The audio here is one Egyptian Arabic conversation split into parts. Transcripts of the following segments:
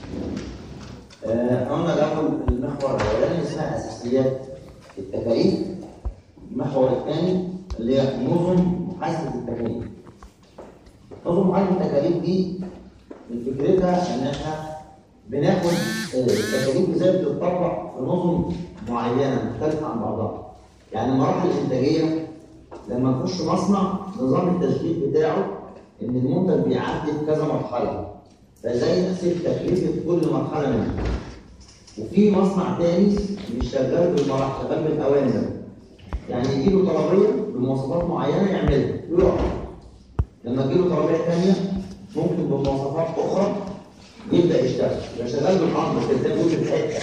آه، قلنا الأول المحور الأولاني اسمها أساسيات التكاليف المحور الثاني اللي هي نظم محاسبة التكاليف نظم محاسبة التكاليف دي من فكرتها إن إحنا بناخد آه، التكاليف ازاي بتطبق في نظم معينة مختلفة عن بعضها يعني المراحل الإنتاجية لما نخش مصنع نظام التشغيل بتاعه إن المنتج بيعدي في كذا مرحلة فازاي نحسب تكلفة كل مرحلة منها وفي مصنع تاني مش شغال بالمراحل شغال بالاوامر يعني يجي له طلبيه بمواصفات معينه يعملها ويقف لما تجي له طلبيه ثانيه ممكن بمواصفات اخرى يبدا يشتغل يبقى شغال بالامر كده بيقول الحته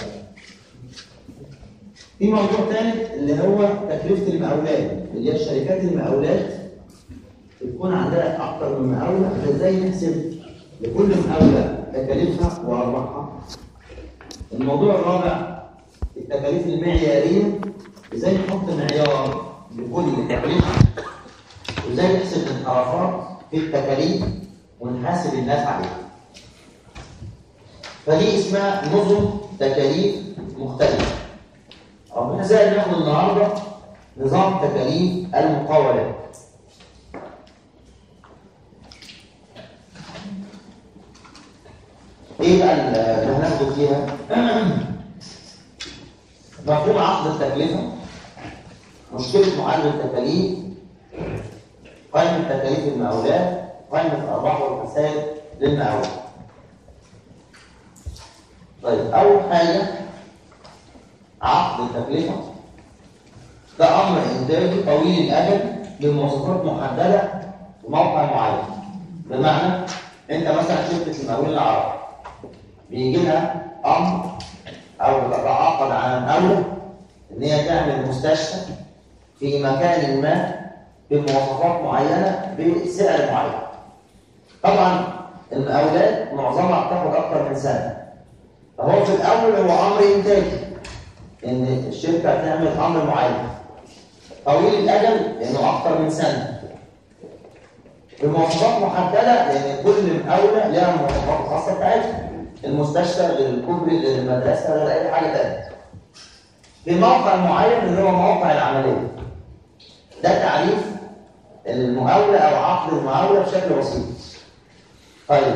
في موضوع ثالث اللي هو تكلفه المقاولات اللي هي الشركات المقاولات بتكون عندها اكثر من مقاوله فازاي نحسب لكل مقاوله تكاليفها وارباحها الموضوع الرابع التكاليف المعيارية ازاي نحط معيار لكل تكليف وازاي نحسب الانحرافات في التكاليف ونحاسب الناس عليها فدي اسمها نظم تكاليف مختلفة ربنا زي ناخد النهارده نظام تكاليف المقاولات ايه بقى اللي هناخده فيها مفهوم عقد التكلفه مشكله معادله التكاليف قائمه تكاليف المقاولات قائمه الارباح والخسائر للمقاولات طيب اول حاجه عقد التكلفه ده امر انتاجي طويل الاجل بمواصفات محدده وموقع معين بمعنى انت مثلا شركه المقاولين العرب بيجي لها امر او تتعاقد على مقاوله ان هي تعمل مستشفى في مكان ما بمواصفات معينه بسعر معين. طبعا المقاولات معظمها بتاخد اكتر من سنه. فهو في الاول هو امر انتاجي ان الشركه تعمل امر معين. طويل الاجل لانه اكتر من سنه. بمواصفات محدده لان كل مقاوله لها مواصفات الخاصه بتاعتها. المستشفى غير الكوبري غير المدرسه غير اي حاجه ثانيه. في موقع معين اللي هو موقع العمليه. ده تعريف المقاوله او عقد المقاوله بشكل بسيط. طيب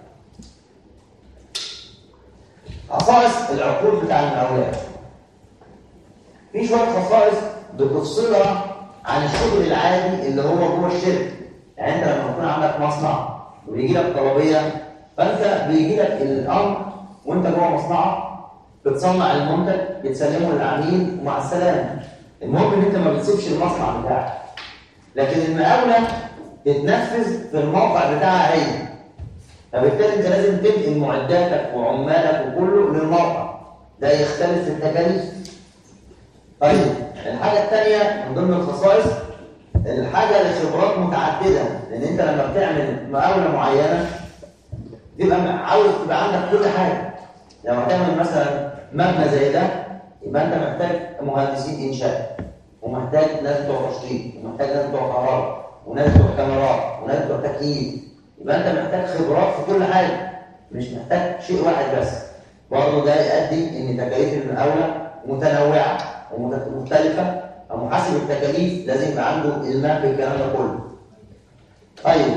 خصائص العقود بتاع المقاولات. في شويه خصائص بتفصلها عن الشغل العادي اللي هو جوه الشركه. يعني انت لما يكون عندك مصنع ويجي لك طلبيه فانت بيجي لك الامر وانت جوه مصنعك بتصنع المنتج بتسلمه للعميل ومع السلامه المهم ان انت ما بتسيبش المصنع بتاعك لكن المقاوله تتنفذ في الموقع بتاعها هي فبالتالي انت لازم تنقل معداتك وعمالك وكله للموقع ده يختلف في التكاليف طيب الحاجه الثانيه من ضمن الخصائص الحاجه لخبرات متعدده لان انت لما بتعمل مقاوله معينه تبقى عاوز تبقى عندك كل حاجه لو هتعمل مثلا مبنى زي ده يبقى انت محتاج مهندسين انشاء ومحتاج ناس بتوع تشطيب ومحتاج ناس بتوع كهرباء وناس بتوع كاميرات وناس بتوع تكييف يبقى انت محتاج خبرات في كل حاجه مش محتاج شيء واحد بس برضه ده يؤدي ان تكاليف المقاوله متنوعه ومختلفه فمحاسب التكاليف لازم يبقى عنده الماء بالكلام ده كله طيب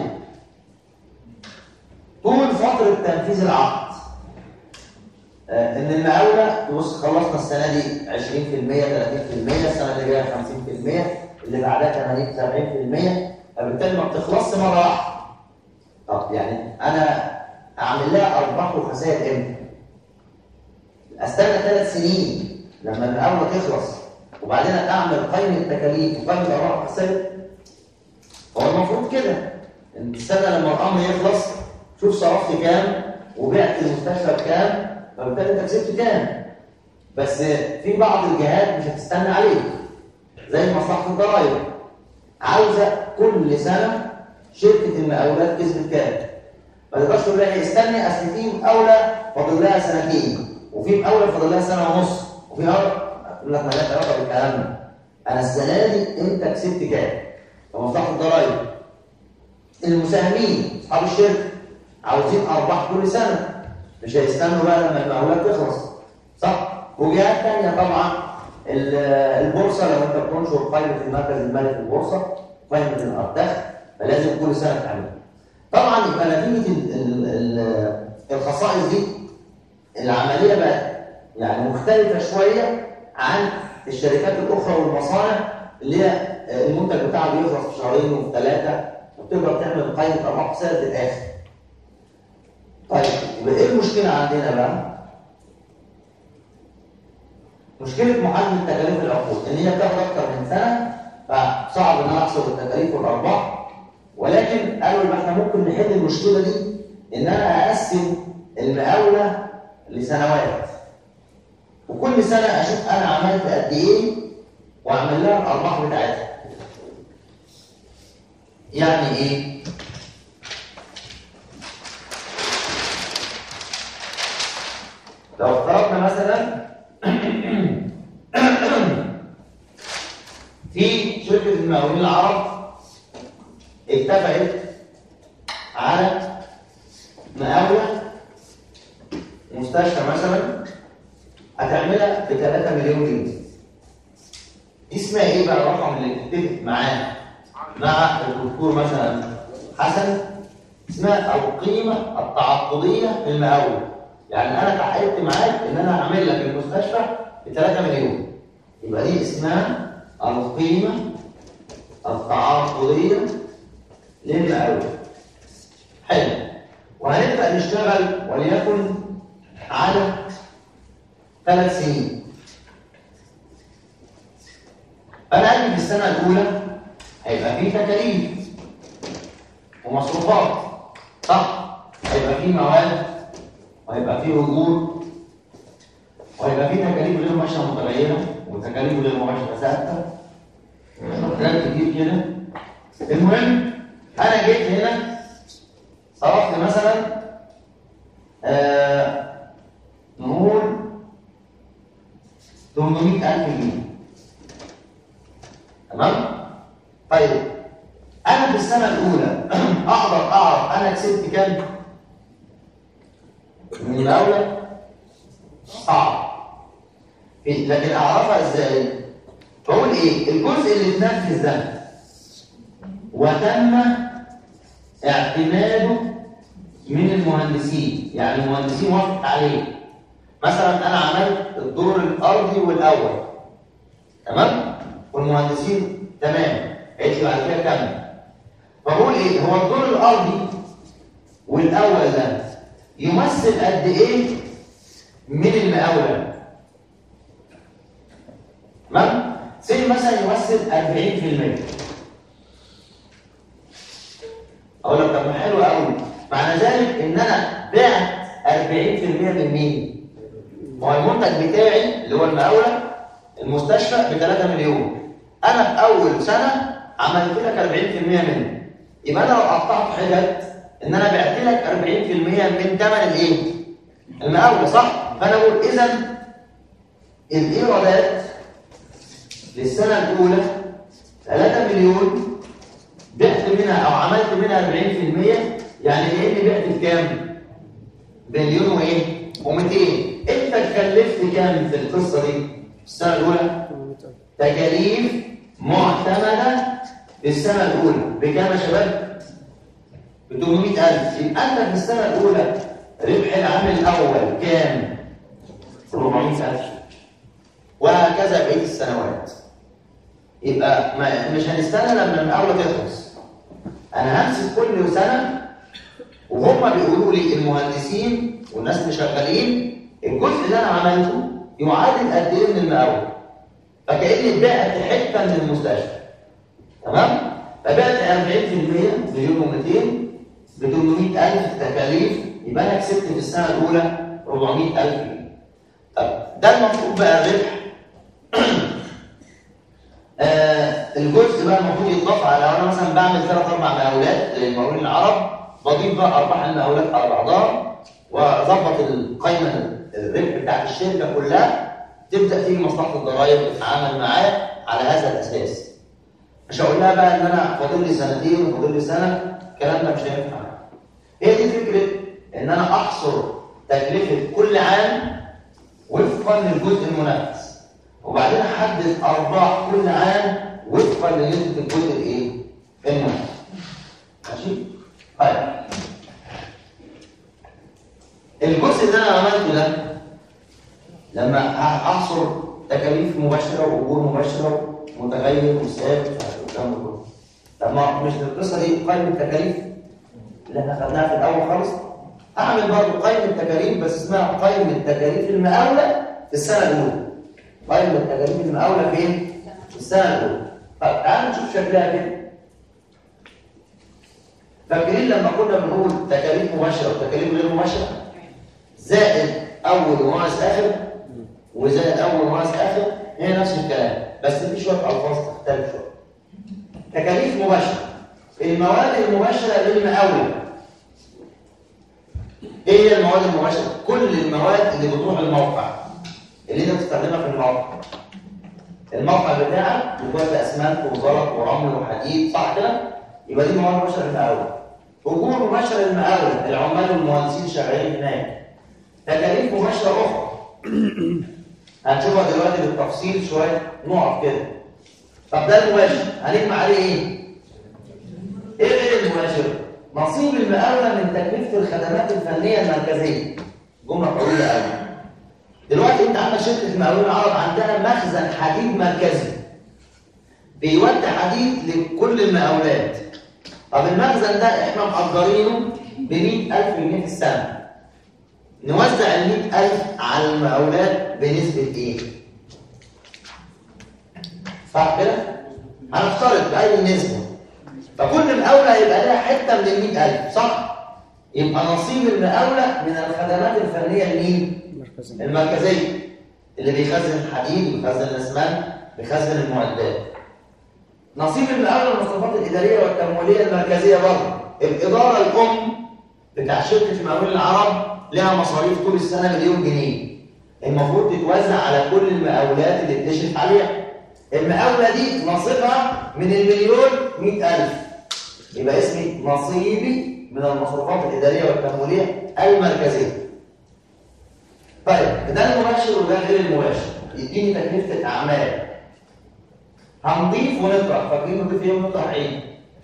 طول فترة تنفيذ العقد آه ان المقاولة تبص خلصنا السنة دي 20% 30% السنة اللي جاية 50% اللي بعدها 80 70% فبالتالي ما بتخلصش مرة واحدة طب يعني انا اعمل لها ارباح وخسائر امتى؟ استنى ثلاث سنين لما المقاولة تخلص وبعدين اعمل قائمة تكاليف وقائمة ارباح وخسائر هو المفروض كده ان السنة لما الامر يخلص شوف صرفت كام وبعت المستشفى بكام فبالتالي انت كسبت كام بس في بعض الجهات مش هتستنى عليك زي مصلحه الضرائب عاوزه كل سنه شركه المقاولات كسبت كام ما تقدرش تقول لها استني اصل في مقاوله فاضل لها سنتين وفي مقاوله فاضل لها سنه ونص وفي مقاوله يقول لك مالهاش علاقه بالكلام ده انا السنه دي انت كسبت كام فمصلحه الضرائب المساهمين اصحاب الشركه عاوزين ارباح كل سنه مش هيستنوا بقى لما المقاولات تخلص صح وجهات ثانيه طبعا البورصه لو انت بتنشر قائمه المركز المالي في البورصه قائمه الارتاح فلازم كل سنه تعملها طبعا يبقى نتيجه الخصائص دي العمليه بقت يعني مختلفه شويه عن الشركات الاخرى والمصانع اللي هي المنتج بتاعها بيخلص في شهرين وفي ثلاثه وبتقدر تعمل قائمه ارباح في سنه الاخر. طيب يبقى ايه المشكله عندنا بقى؟ مشكله محاسبه تكاليف العقود ان هي بتاخد اكتر من سنه فصعب ان انا احصل التكاليف والارباح ولكن قالوا ان احنا ممكن نحل المشكله دي ان انا اقسم المقاوله لسنوات وكل سنه اشوف انا عملت قد ايه واعمل لها الارباح بتاعتها يعني ايه لو افترضنا مثلا في شركه المقاولين العرب اتفقت على مقاوله مستشفى مثلا هتعملها ب 3 مليون جنيه دي اسمها ايه بقى الرقم اللي تتفق معاه مع الدكتور مثلا حسن اسمها القيمه التعاقديه في المقاول يعني انا تعاقدت معاك ان انا هعمل لك المستشفى ب 3 مليون يبقى دي اسمها القيمه التعاقديه للمقاول حلو وهنبدا نشتغل وليكن على ثلاث سنين انا عندي في السنه الاولى هيبقى في تكاليف ومصروفات صح هيبقى في مواد وهيبقى في اجور وهيبقى في تكاليف غير مباشره متغيره وتكاليف غير مباشره ثابته حاجات كتير كده المهم انا جيت هنا صرفت مثلا آه نقول 800000 جنيه تمام طيب انا في السنه الاولى اقدر اعرف انا كسبت كام من الاولى صعب لكن اعرفها ازاي بقول ايه الجزء اللي اتنفذ ده وتم اعتماده من المهندسين يعني المهندسين وافقت عليه مثلا انا عملت الدور الارضي والاول تمام والمهندسين تمام قالت لي بعد كده كمل فبقول ايه هو الدور الارضي والاول ده يمثل قد ايه من المقاوله تمام سي مثلا يمثل 40% اقول لك طب ما حلو قوي معنى ذلك ان انا بعت 40% من مين ما هو المنتج بتاعي اللي هو المقاوله المستشفى ب 3 مليون انا في اول سنه عملت لك 40% منه يبقى انا لو قطعت حاجات ان انا بعت لك 40% من ثمن الايه المقاوله صح فانا اقول اذا الايرادات للسنه الاولى 3 مليون بعت منها او عملت منها 40% يعني كاني بعت بكام مليون وايه و200 انت اتكلفت كام في القصه دي في السنه الاولى تكاليف معتمده في السنه الاولى بكام يا شباب ب 800000 يبقى انت في السنه الاولى ربح العام الاول كام 400000 وهكذا بقيه السنوات يبقى ما مش هنستنى لما المقاوله تخلص انا همسك كل سنه وهم بيقولوا لي المهندسين والناس اللي شغالين الجزء اللي انا عملته يعادل قد ايه من المقاول فكاني بعت حته من المستشفى تمام فبعت 40% مليون و200 ب 800000 تكاليف يبقى انا كسبت في السنه الاولى 400000 جنيه طب ده المفروض بقى الربح آه الجزء بقى المفروض يتضاف على لو انا مثلا بعمل ثلاث اربع مقاولات للمقاولين العرب بضيف بقى ارباح المقاولات على بعضها واظبط القائمه الربح بتاعت الشركه كلها تبدا تيجي مصلحه الضرائب تتعامل معاه على هذا الاساس مش هقول لها بقى ان انا فاضل لي سنتين وفاضل لي سنه الكلام ده مش هينفع هي دي فكره ان انا احصر تكلفه كل عام وفقا للجزء المنافس وبعدين احدد ارباح كل عام وفقا لنسبه الجزء الايه المنافس ماشي طيب الجزء اللي انا عملته ده لما احصر تكاليف مباشره واجور مباشره ومتغير وثابت والكلام ده كله طب ما مش القصه دي قائمه التكاليف اللي احنا خدناها في الاول خالص اعمل برضه قائمه التكاليف بس اسمها قائمه التكاليف المقاوله في السنه الاولى قائمه التكاليف المقاوله فين في السنه الاولى طب تعالوا نشوف شكلها كده فاكرين لما كنا بنقول تكاليف مباشره وتكاليف غير مباشره زائد اول وناقص اخر وزائد اول وناقص اخر هي نفس الكلام بس في شويه الفاظ تختلف شويه تكاليف مباشره المواد المباشره للمقاول ايه هي المواد المباشره كل المواد اللي بتروح الموقع اللي انت بتستخدمها في الموقع الموقع بتاعك بيكون اسمنت وزلط ورمل وحديد صح كده يبقى دي مواد مباشره للمقاول اجور مباشره للمقاول العمال والمهندسين شغالين هناك تكاليف مباشره اخرى هنشوفها دلوقتي بالتفصيل شويه نقف كده طب ده المباشر هنجمع عليه ايه ايه غير المباشر نصيب المقاولة من تكلفة الخدمات الفنية المركزية جملة طويلة قوي دلوقتي انت عندك شركة المقاولين العرب عندها مخزن حديد مركزي بيودي حديد لكل المقاولات طب المخزن ده احنا مأجرينه ب 100000 جنيه في السنة نوزع ال 100000 على المقاولات بنسبة ايه؟ صح كده؟ هنفترض بأي نسبة فكل مقاولة هيبقى لها حتة من ال 100000 صح؟ يبقى نصيب المقاولة من الخدمات الفنية لمين؟ المركزية اللي بيخزن الحديد وبيخزن الاسمنت بيخزن المعدات نصيب المقاولة المصروفات الإدارية والتمويلية المركزية برضه الإدارة الأم بتاع شركة المقاولين العرب لها مصاريف طول السنة مليون جنيه المفروض تتوزع على كل المقاولات اللي بتشرف عليها المقاولة دي نصيبها من المليون مئة ألف يبقى اسمي نصيبي من المصروفات الإدارية والتمويلية المركزية طيب ده المباشر وده غير المباشر يديني تكلفة الأعمال هنضيف ونطرح فاكرين نضيف ايه ونطرح ايه؟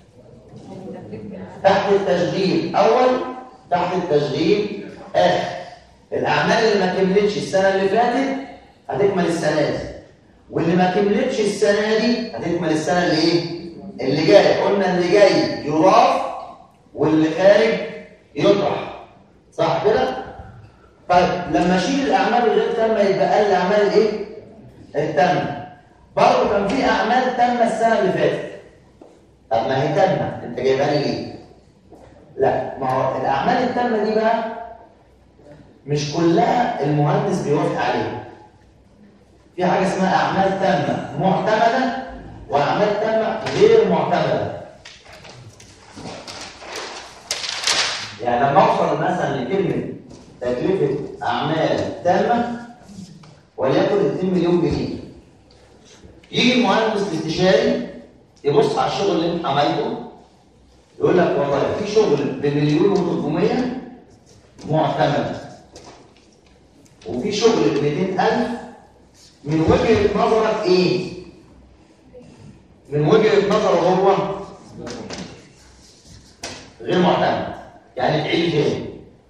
تحت التشغيل أول تحت التشغيل آخر الأعمال اللي ما كملتش السنة اللي فاتت هتكمل السنة دي واللي ما كملتش السنة دي هتكمل السنة اللي ايه؟ اللي جاي قلنا اللي جاي يضاف واللي خارج يطرح صح كده؟ طيب لما اشيل الاعمال الغير تامه يبقى لي الاعمال الايه؟ التامه برضه كان في اعمال تامه السنه اللي فاتت طب ما هي تامه انت جايبها لي ليه؟ لا ما هو الاعمال التامه دي بقى مش كلها المهندس بيوافق عليها في حاجه اسمها اعمال تامه معتمده واعمال تامه غير معتمده يعني لما اوصل مثلا لكلمه تكلفه اعمال تامه وليكن 2 مليون جنيه يجي المهندس الاستشاري يبص على الشغل اللي انت عملته يقول لك والله في شغل بمليون و300 معتمد وفي شغل ب 200000 من وجهه نظرك ايه؟ من وجهه نظره هو غير معتمد يعني تعيد تاني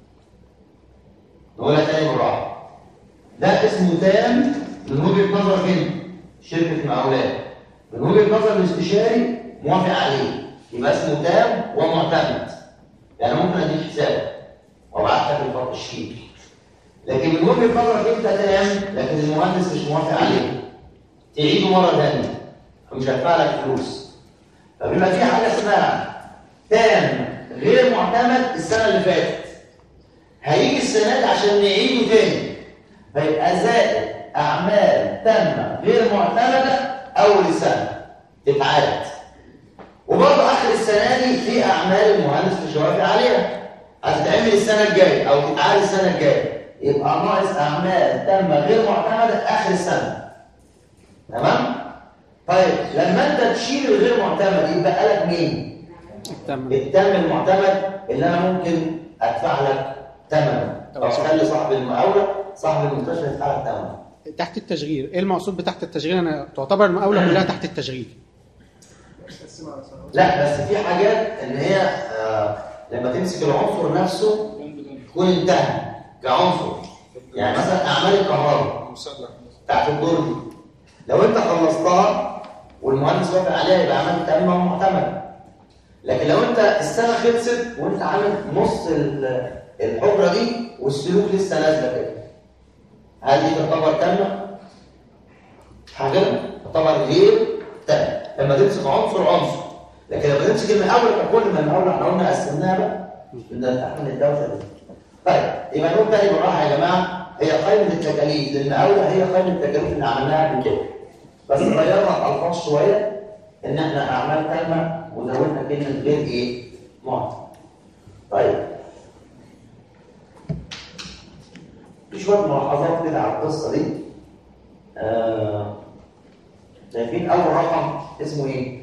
نقولها تاني بالراحه ده اسمه تام من وجهه نظرك انت شركه مقاولات من وجهه نظر الاستشاري موافق عليه يبقى اسمه تام ومعتمد يعني ممكن اديك حساب وابعت لك الفرق الشيك لكن من وجهه نظرك انت تام لكن المهندس مش موافق عليه تعيده مره ثانيه فمش هدفع لك فلوس فبيبقى في حاجه اسمها تام غير معتمد السنه اللي فاتت هيجي السنه دي عشان نعيده تاني فيبقى زائد اعمال تامه غير معتمده اول السنه تتعاد وبرضه اخر السنه دي في اعمال المهندس مش هيوافق عليها هتتعمل السنه الجايه او تتعاد السنه الجايه يبقى ناقص اعمال تامه غير معتمده اخر السنه تمام طيب لما انت تشيل الغير معتمد يبقى لك مين التم التام المعتمد اللي انا ممكن ادفع لك ثمنه او خلي صاحب المقاوله صاحب المستشفى يدفع لك ثمن تحت التشغيل ايه المقصود بتحت التشغيل انا تعتبر المقاوله كلها تحت التشغيل لا بس في حاجات ان هي آه لما تمسك العنصر نفسه تكون انتهى كعنصر يعني مثلا اعمال الكهرباء بتاعت الدور دي لو انت خلصتها والمهندس وافق عليها يبقى عملت تامه ومعتمده لكن لو انت السنه خلصت وانت عامل نص ال- الحجره دي والسلوك لسه نازله كده هل دي تعتبر تامه؟ حاجه تعتبر غير تامه لما تمسك عنصر عنصر لكن لما تمسك المقاول كل ما المقاول احنا قلنا قسمناها بقى بدنا نتحمل الدوشه دي طيب يبقى نقول تاني بالراحه يا جماعه هي قائمه التكاليف للمقاوله هي قائمه التكاليف اللي عملناها قبل كده بس غيرنا الالفاظ شويه ان احنا اعمال تامه وزودنا كلمه غير ايه؟ معطى. طيب في شويه ملاحظات كده على القصه دي. آه، شايفين اول رقم اسمه ايه؟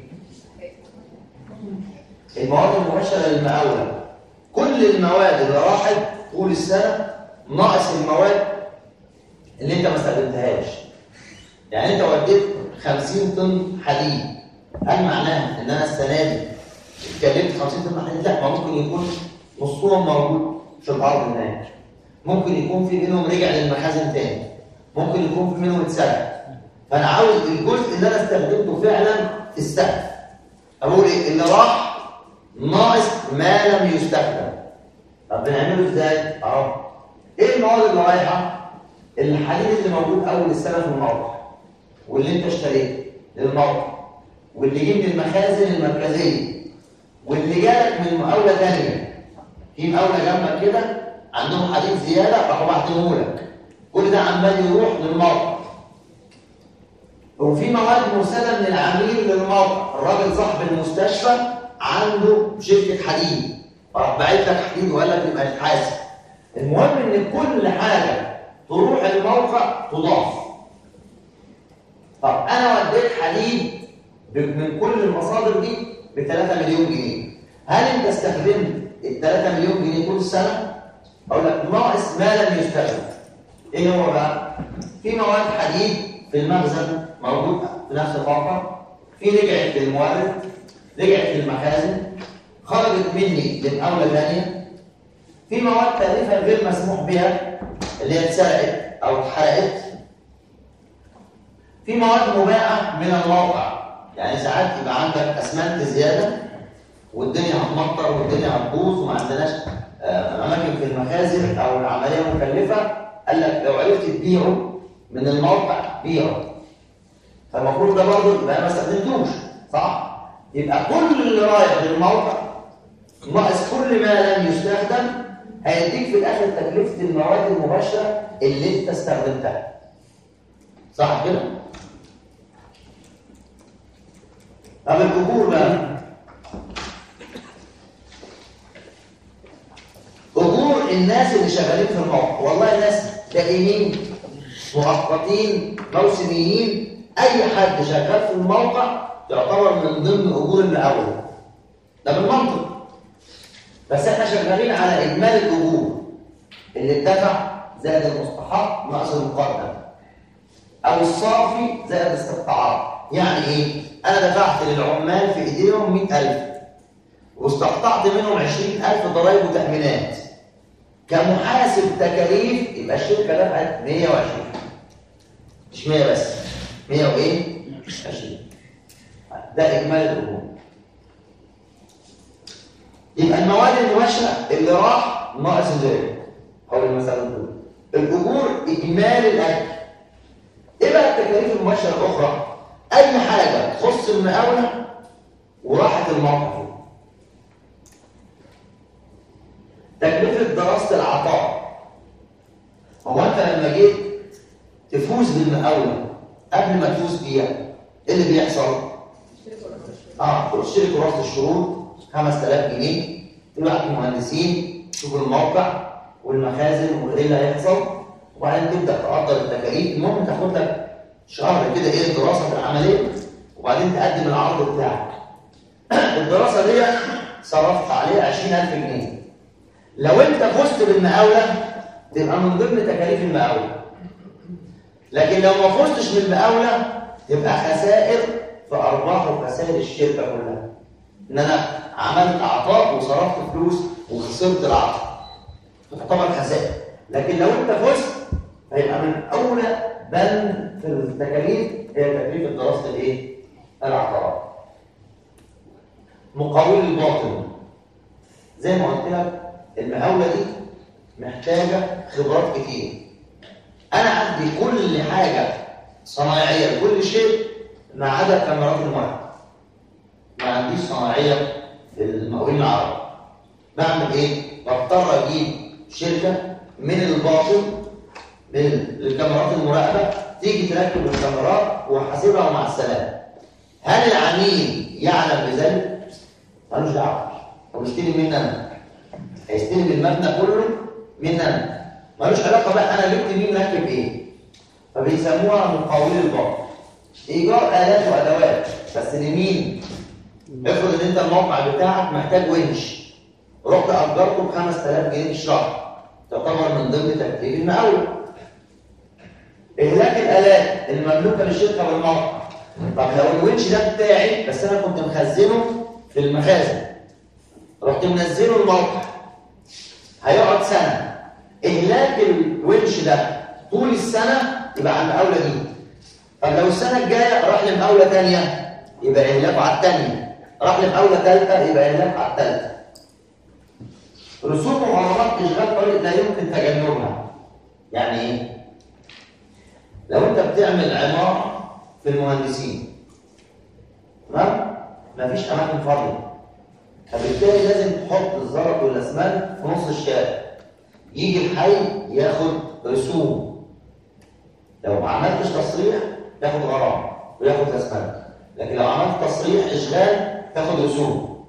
المواد المباشره للمقاوله. كل المواد اللي راحت طول السنه ناقص المواد اللي انت ما استخدمتهاش. يعني انت وديت 50 طن حديد هل معناه ان انا السنه دي اتكلمت 50 طن حديد؟ لا ما ممكن يكون نصهم موجود في الارض هناك. ممكن يكون في منهم رجع للمخازن تاني. ممكن يكون في منهم اتسرق. فانا عاوز الجزء اللي انا استخدمته فعلا في السقف. اقول ايه؟ اللي راح ناقص ما لم يستخدم. طب بنعمله ازاي؟ اهو. ايه المواد اللي رايحه؟ الحديد اللي موجود اول السنه في الموقع. واللي انت اشتريته للموقع. واللي جه من المخازن المركزيه. واللي جالك من مقاوله ثانيه. في مقاوله جنبك كده عندهم حديد زياده راحوا باعتينه لك. كل ده عمال يروح للموقع. وفي مواد مرسله من العميل للموقع، الراجل صاحب المستشفى عنده شركه حديد، راح باعت لك حديد وقال لك يبقى تتحاسب. المهم ان كل حاجه تروح الموقع تضاف. طب انا وديت حديد ب- من كل المصادر دي ب 3 مليون جنيه. هل انت استخدمت ال 3 مليون جنيه طول السنه؟ اقول لك ناقص ما لم يستخدم. ايه هو بقى؟ في مواد حديد في المخزن موجود في نفس الفتره في رجعت للمورد رجعت للمخازن خرجت مني لمقاوله ثانيه في مواد تالفه غير مسموح بها اللي هي اتسرقت او اتحرقت في مواد مباعه من الموقع يعني ساعات يبقى عندك اسمنت زياده والدنيا هتمطر والدنيا هتبوظ وما عندناش آه، اماكن في المخازن او العمليه مكلفه قال لك لو عرفت تبيعه من الموقع بيعه فالمفروض ده برضه يبقى انا ما استخدمتوش صح؟ يبقى كل اللي رايح للموقع ناقص كل ما لم يستخدم هيديك في الاخر تكلفه المواد المباشره اللي انت استخدمتها صح كده؟ طب الاجور بقى اجور الناس اللي شغالين في الموقع والله ناس دائمين مؤقتين موسميين اي حد شغال في الموقع يعتبر من ضمن اجور المقاول ده بالمنطق بس احنا شغالين على اجمالي الاجور اللي اتدفع زائد المستحق ناقص المقدم او الصافي زائد الاستقطاعات يعني ايه انا دفعت للعمال في ايديهم 100000 واستقطعت منهم 20000 ضرائب وتامينات كمحاسب تكاليف يبقى الشركه دفعت 120 مش 100 بس 100 وايه 20 ده اجمالي الاجور يبقى المواد المباشره اللي راح ناقص ذلك حول المساله دول الاجور اجمالي الاجر ايه بقى التكاليف المباشره الاخرى اي حاجه تخص المقاوله وراحت الموقع تكلفه دراسه العطاء هو انت لما جيت تفوز بالمقاوله قبل ما تفوز بيها ايه اللي بيحصل اه تروح تشتري كراسه الشروط 5000 جنيه تبعت المهندسين تشوف الموقع والمخازن وايه اللي هيحصل وبعدين تبدا تقدر التكاليف المهم تاخد لك شهر كده ايه الدراسه في العمليه وبعدين تقدم العرض بتاعك الدراسه دي صرفت عليها 20000 جنيه لو انت فزت بالمقاوله تبقى من ضمن تكاليف المقاولة لكن لو ما فزتش بالمقاولة تبقى خسائر في أرباح وخسائر الشركة كلها إن أنا عملت عطاء وصرفت فلوس وخسرت العطاء تعتبر خسائر لكن لو أنت فزت هيبقى من أولى بند في التكاليف هي تكليف دراسة الإيه؟ العقارات مقاول الباطن زي ما قلت لك المقاولة دي محتاجة خبرات كتير أنا عندي كل حاجة صناعية كل شيء ما عدا كاميرات المراقبة ما عنديش صناعية في المقاولين العرب بعمل إيه؟ بضطر أجيب شركة من الباطن من الكاميرات المراقبة تيجي تركب الكاميرات وحاسبها ومع السلامة هل العميل يعلم بذلك؟ ملوش دعوة هو بيستلم مني أنا هيستلم المبنى كله مني أنا ملوش علاقة بقى أنا جبت مين راكب إيه فبيسموها مقاول الباطن إيجار آلات وأدوات بس لمين؟ افرض إن أنت الموقع بتاعك محتاج ونش رحت أجرته ب 5000 جنيه في الشهر تعتبر من ضمن تكليف المقاولة إهلاك الآلات المملوكة للشركة والموقع طب لو الونش ده بتاعي بس أنا كنت مخزنه في المخازن رحت منزله الموقع هيقعد سنة إهلاك الونش ده طول السنة يبقى على المقاولة دي طب لو السنة الجاية راح لمقاولة تانية يبقى إهلاكه على التانية راح لمقاولة تالتة يبقى إهلاكه على التالتة رسوم وغرامات إشغال طريق لا يمكن تجنبها يعني إيه؟ لو أنت بتعمل عمارة في المهندسين تمام؟ مفيش أماكن فاضية فبالتالي لازم تحط الزلط والأسمنت في نص الشارع يجي الحي ياخد رسوم لو ما عملتش تصريح تاخد غرامة وياخد أسمنت لكن لو عملت تصريح إشغال تاخد رسوم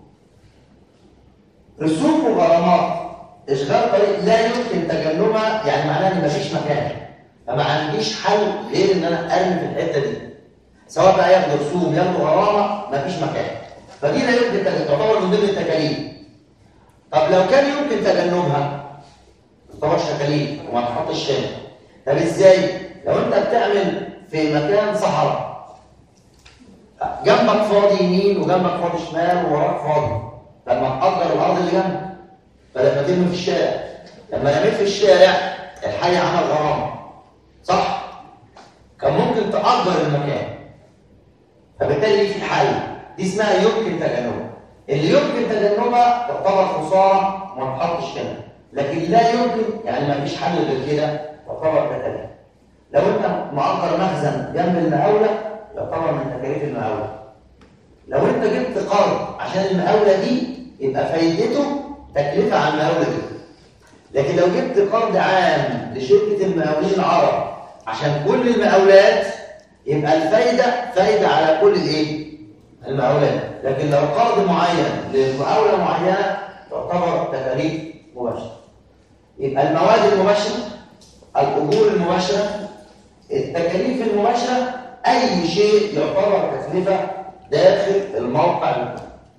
رسوم وغرامات إشغال طريق لا يمكن تجنبها يعني معناها إن مفيش مكان فما عنديش حل غير إن أنا أرمي في الحتة دي سواء بقى ياخد رسوم ياخد غرامة مفيش مكان فدي لا يمكن تجنبها تعتبر من ضمن التكاليف طب لو كان يمكن تجنبها تعتبر تكاليف وما تحطش هنا طب ازاي؟ لو انت بتعمل في مكان صحراء جنبك فاضي يمين وجنبك فاضي شمال ووراك فاضي لما تأجر الأرض اللي جنبك بدل ما ترمي في الشارع لما رميت في الشارع الحي عمل غرامة صح؟ كان ممكن تأجر المكان فبالتالي في حل دي اسمها يمكن تجنبها اللي يمكن تجنبها تعتبر خسارة وما تحطش هنا لكن لا يمكن يعني ما فيش حل غير كده تعتبر تكاليف لو انت مأجر مخزن جنب المقاولة يعتبر من تكاليف المقاولة لو انت جبت قرض عشان المقاولة دي يبقى فايدته تكلفة على المقاولة دي لكن لو جبت قرض عام لشركة المقاولين العرب عشان كل المقاولات يبقى الفايدة فايدة على كل الايه؟ المقاولات لكن لو قرض معين لمقاولة معينة تعتبر تكاليف مباشرة يبقى المواد المباشرة الأجور المباشرة التكاليف المباشرة أي شيء يعتبر تكلفة داخل الموقع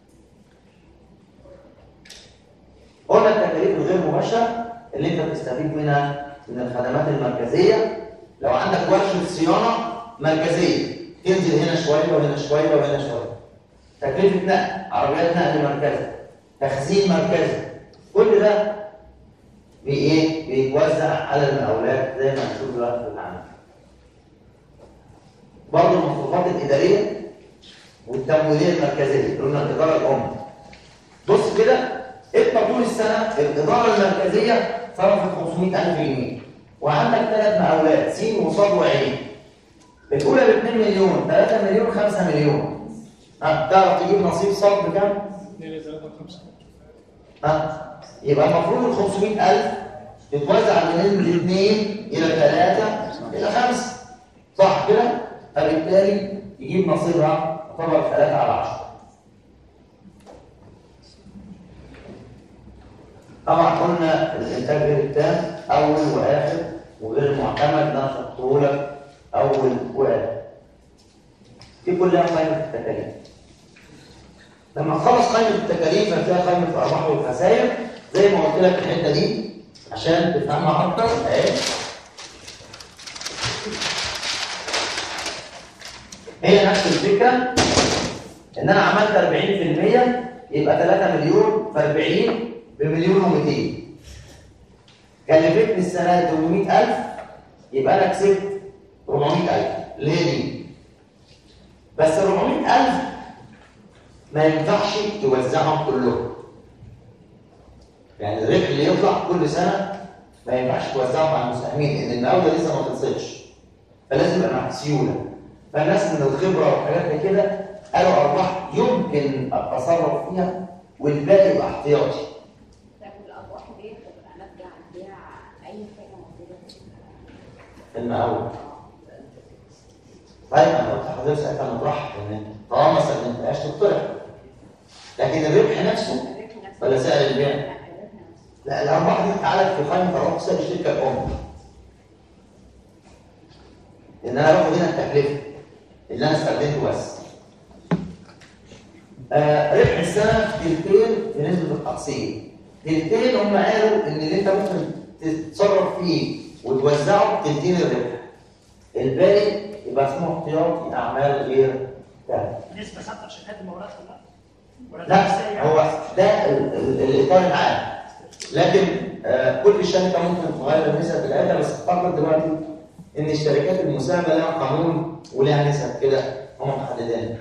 قلنا التكاليف الغير مباشرة اللي انت بتستفيد منها من الخدمات المركزية لو عندك ورشة صيانة مركزية تنزل هنا شوية وهنا شوية وهنا شوية تكلفة نقل عربيات نقل مركزي تخزين مركزي كل ده بإيه؟ بيتوزع على المقاولات زي ما هنشوف دلوقتي في العمل برضه المصروفات الإدارية والتمويلية المركزية قلنا الإدارة الأم بص كده انت طول السنة الإدارة المركزية صرفت 500000 جنيه وعندك ثلاث مقاولات س وصاد وعين الأولى ب 2 مليون 3 مليون 5 مليون ها تعرف تجيب نصيب صاد بكام؟ 2 3 5 ها يبقى المفروض ال 500000 تتوزع من الاثنين إلى ثلاثة إلى خمسة صح كده؟ فبالتالي يجيب نصيبها تعتبر 3 على 10 طبعا قلنا الانتاج غير التام اول واخر وغير معتمد ده نحطه لك اول واخر دي كلها قائمه التكاليف لما تخلص قائمه التكاليف هتلاقي قائمه الارباح والخسائر زي ما قلت لك الحته دي عشان تفهمها اكتر اهي هي نفس الفكره ان انا عملت 40% يبقى 3 مليون في 40 بمليون و200 كلفتني السنه دي 800000 يبقى انا كسبت 400000 اللي هي دي بس 400000 ما ينفعش توزعهم كلهم يعني الربح اللي يطلع كل سنه ما ينفعش توزعهم على المساهمين لان المقاوله لسه ما خلصتش فلازم يبقى معاك سيوله فالناس من الخبره وحاجات زي كده قالوا ارباح يمكن اتصرف فيها والباقي يبقى احتياطي طب الأرواح دي تبقى ناتجة عن بيع أي حاجة موجودة في المقاول طيب انا قلت لحضرتك ساعتها نطرح ان طالما ما استخدمتهاش تطرح لكن الربح نفسه الربح نفسه ولا سعر البيع؟ لا الربح نفسه لا الارباح دي اتعالت في قائمه ارباح سعر الشركه الام ان انا باخد هنا التكلفه اللي انا استخدمته بس آه ربح السنه تلتين في نسبه التقسيم تلتين هم قالوا ان اللي انت ممكن تتصرف فيه وتوزعه تلتين الربح الباقي يبقى اسمه احتياطي اعمال غير تابعه نسبة ثابتة لشركات المقاولات كلها ولا لا ده إزاي يعني؟ هو ده ال- ال- الاطار العام لكن آه، كل شركه ممكن تغير النسب بتاعتها بس افتكر دلوقتي ان الشركات المساهمه لها قانون ولها نسب كده هم محددينها.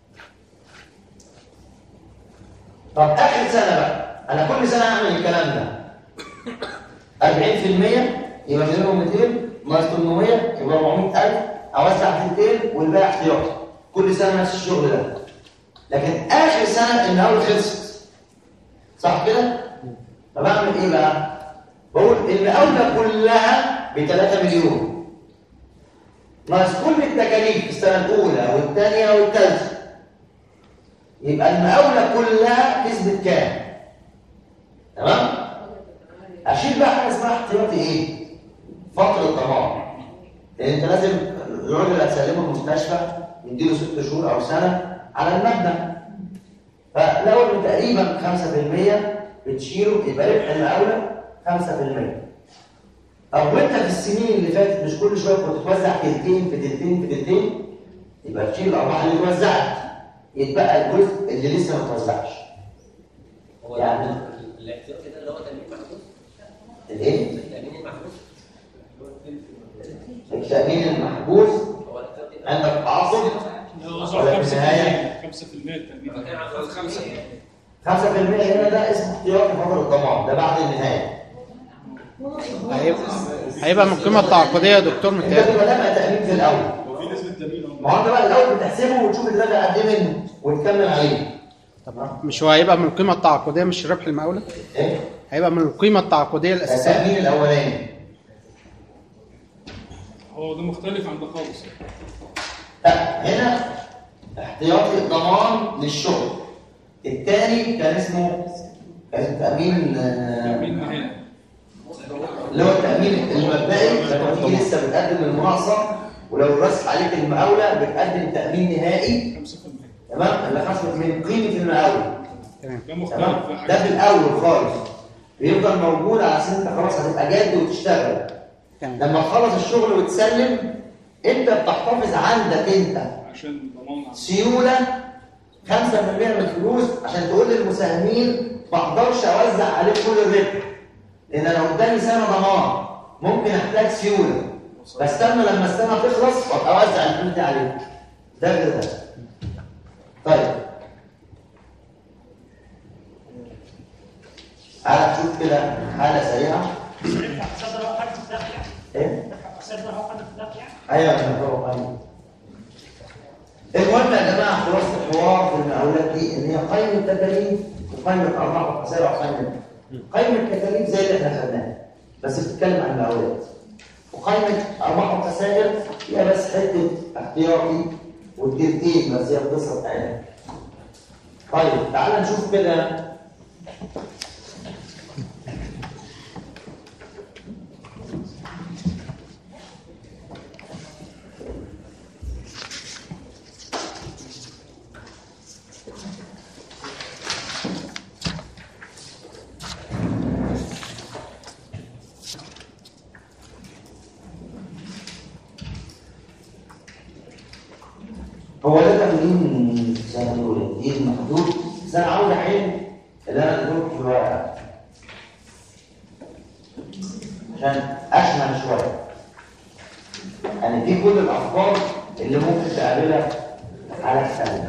طب اخر سنه بقى انا كل سنه اعمل الكلام ده 40% يبقى مليون 200 ناقص 800 يبقى 400000 اوزع تلتين والباقي احتياطي كل سنه نفس الشغل ده لكن اخر سنه المقاول خلصت صح كده فبعمل ايه بقى بقول المقاوله كلها ب 3 مليون ناقص كل التكاليف في السنه الاولى والثانيه والثالثه يبقى المقاوله كلها كسبت كام تمام اشيل بقى حاجه اسمها احتياطي ايه فتره ضمان لان انت لازم الراجل اللي هتسلمه المستشفى يديله ست شهور او سنه على المبنى فلو إن تقريبا 5% بتشيله يبقى ربح المقاوله 5% طب وانت في السنين اللي فاتت مش كل شويه كنت توزع تلتين في تلتين في تلتين يبقى تشيل الارباح اللي اتوزعت يتبقى الجزء اللي لسه ما اتوزعش هو يعني- الاحتياطي ده اللي هو تأمين محدود الايه؟ التأمين المحدود التامين المحجوز هو الاحتياطي ده عندك تعاقد وزع ولا في النهايه 5% 5% التأمين لما كان عند 5 5% هنا ده اسمه احتياطي فتره ضمان ده بعد النهايه هيبقى هيبقى من القيمه التعاقديه يا دكتور انت متهيألي بتبقى دافع تامين في الاول هو في نسبة تأمين ما هو انت بقى الاول بتحسبه وتشوف الدافع قد ايه منه وتكمل عليه طب مش هو هيبقى من القيمه التعاقديه مش ربح المقاوله ايه؟ هيبقى من القيمه التعاقديه ده الاساسيه التامين الاولاني هو ده مختلف عن ده خالص لا هنا احتياطي الضمان للشغل الثاني كان اسمه كان اسمه تامين آه، تأمين نهائي اللي هو التامين المبدئي لما تيجي لسه بتقدم المناقصه ولو رست عليك المقاوله بتقدم تامين نهائي 5% تمام اللي خصمت من قيمه المقاوله تمام ده مختلف تمام في ده حاجة في الاول خالص بيفضل موجود على اساس انت خلاص هتبقى جاد وتشتغل تمام لما تخلص الشغل وتسلم انت بتحتفظ عندك انت عشان ضمان عن- سيوله 5% من الفلوس عشان تقول للمساهمين ما اقدرش اوزع عليك كل الربح لان انا قدامي سنه ضمان ممكن احتاج سيوله بستنى لما السنه تخلص وابقى اوزع الفلوس دي عليك ده غير ده طيب تعالى نشوف كده حاله سريعه ينفع تصدر هو حاجة في الداخل يعني ايه ينفع تصدر هو حاجة في الداخل يعني ايوه عشان هو قايم المهم يا جماعه خلاصه الحوار في المقاولات دي ان هي قائمه تكاليف وقائمه ارباح وخسائر وقائمه قائمه التكاليف زي اللي احنا خدناها بس بتتكلم عن المقاولات وقائمه ارباح وخسائر هي بس حته احتياطي والترتيب بس هي القصه بتاعتها طيب تعال نشوف كده تمرين سهل ولذيذ محدود بس انا عاوز احل اللي انا اديته في الورقه عشان اشمل شويه يعني دي كل الافكار اللي ممكن تقابلها على السنه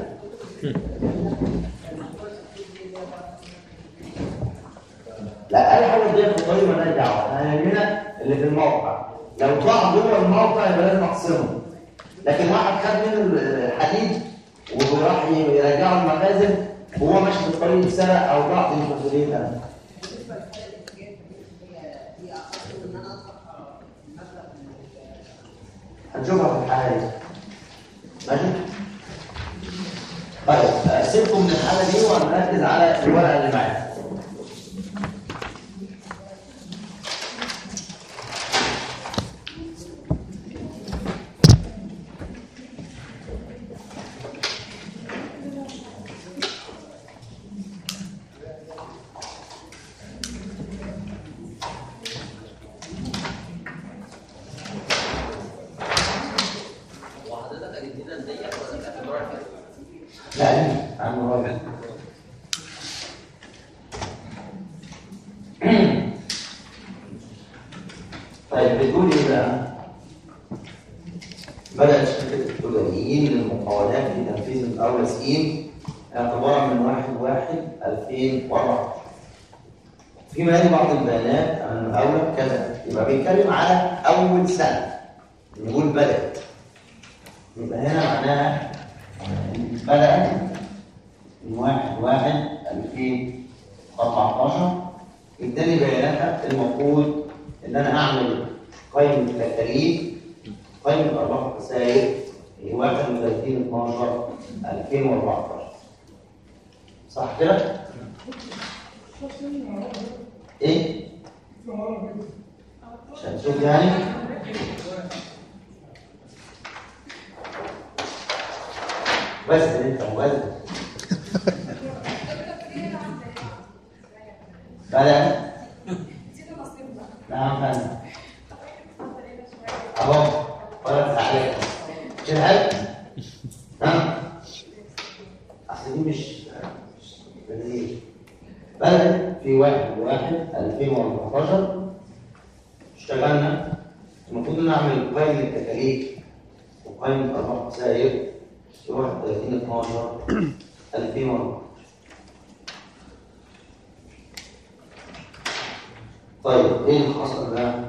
لا اي حاجه تضيع في الطريق مالهاش دعوه احنا يهمنا اللي في الموقع لو ضاع جوه الموقع يبقى لازم اقسمه لكن واحد خد منه الحديد وراح يرجعه المخازن وهو ماشي في الطريق اتسرق او ضاع في المسؤوليه هنشوفها في الحاله دي ماشي طيب اسيبكم من الحاله دي وهنركز على الورقه اللي معايا هو حضرتك هتدينا نديك ولا بتاعت المره اللي فاتت؟ لا دي عم راجل طيب بتقول ايه بقى؟ بدأت شركة التجاريين للمقاولات في تنفيذ الأول سكيم اعتبارا من 1 1 2014 فيما يلي بعض البيانات عن المقاولة كذا يبقى بيتكلم على أول سنة نقول بدأت يبقى هنا معناها بدأت من 1 1 2014 اداني بياناتها المفروض ان انا اعمل قائمه تكاليف قائمه ارباح الخسائر 31 12 2014 صح كده؟ ايه؟ عشان تشوف يعني بس انت موازن بدأ نعم فندم اهو فرد عليك شهد نعم اصل دي مش بديل بدأ في واحد واحد 2014 اشتغلنا المفروض نعمل قائمة تكاليف وقائمة أرباح خسائر في 31 12 2014 طيب ايه اللي حصل بقى؟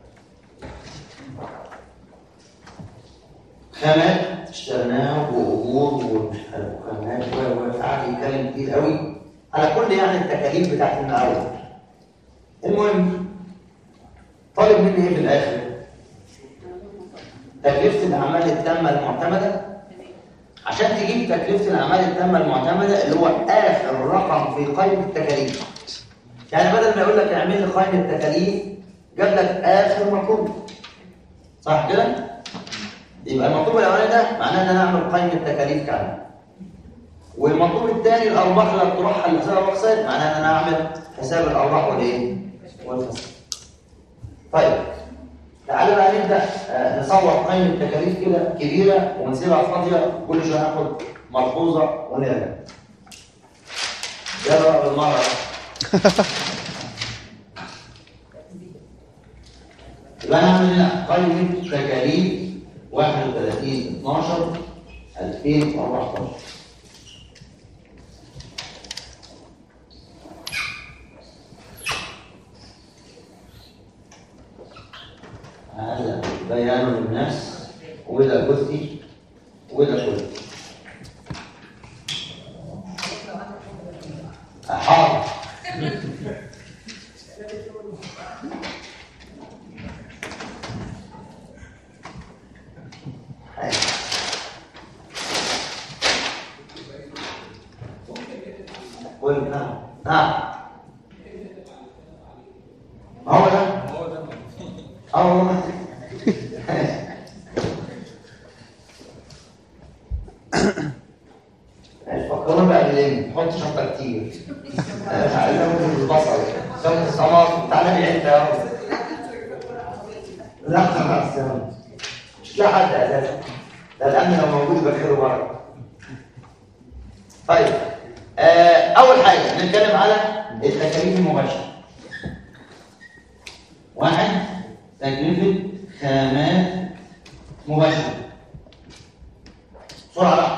خامات اشتريناها واجور ومش عارف وخامات و قعد يتكلم كتير قوي على كل يعني التكاليف بتاعت المقاول المهم طالب مني ايه في الاخر؟ تكلفة الأعمال التامة المعتمدة عشان تجيب تكلفة الأعمال التامة المعتمدة اللي هو آخر رقم في قائمة التكاليف يعني بدل ما يقول لك اعمل لي قائمة تكاليف جاب لك آخر مطلوب صح كده؟ يبقى المطلوب الأولاني ده معناه إن أنا أعمل قائمة تكاليف كاملة والمطلوب الثاني الأرباح اللي هتروحها اللي فيها رخصة معناه إن أنا أعمل حساب الأرباح والإيه؟ والخسائر طيب تعالى بقى نبدا آه، نصور قائمه تكاليف كده كبيره ونسيبها فاضيه كل شويه ناخد ملحوظه ونرجع يلا بقى بالمره يبقى انا هعمل هنا قائمه تكاليف 31 12 2014 هذا بيان للناس وده جزئي وده كلي حاضر قول نعم نعم هو ده اه والله فكرنا بقى بالليل حط شطه كتير انا مش عايز اقول البصل سم الصمام تعالى لي انت اهو لا خلاص يلا مش لا حد اساسا ده الامن لو موجود يبقى خيره بره طيب آه اول حاجه نتكلم على التكاليف المباشره واحد تكلفه خامات مباشره بسرعه بقى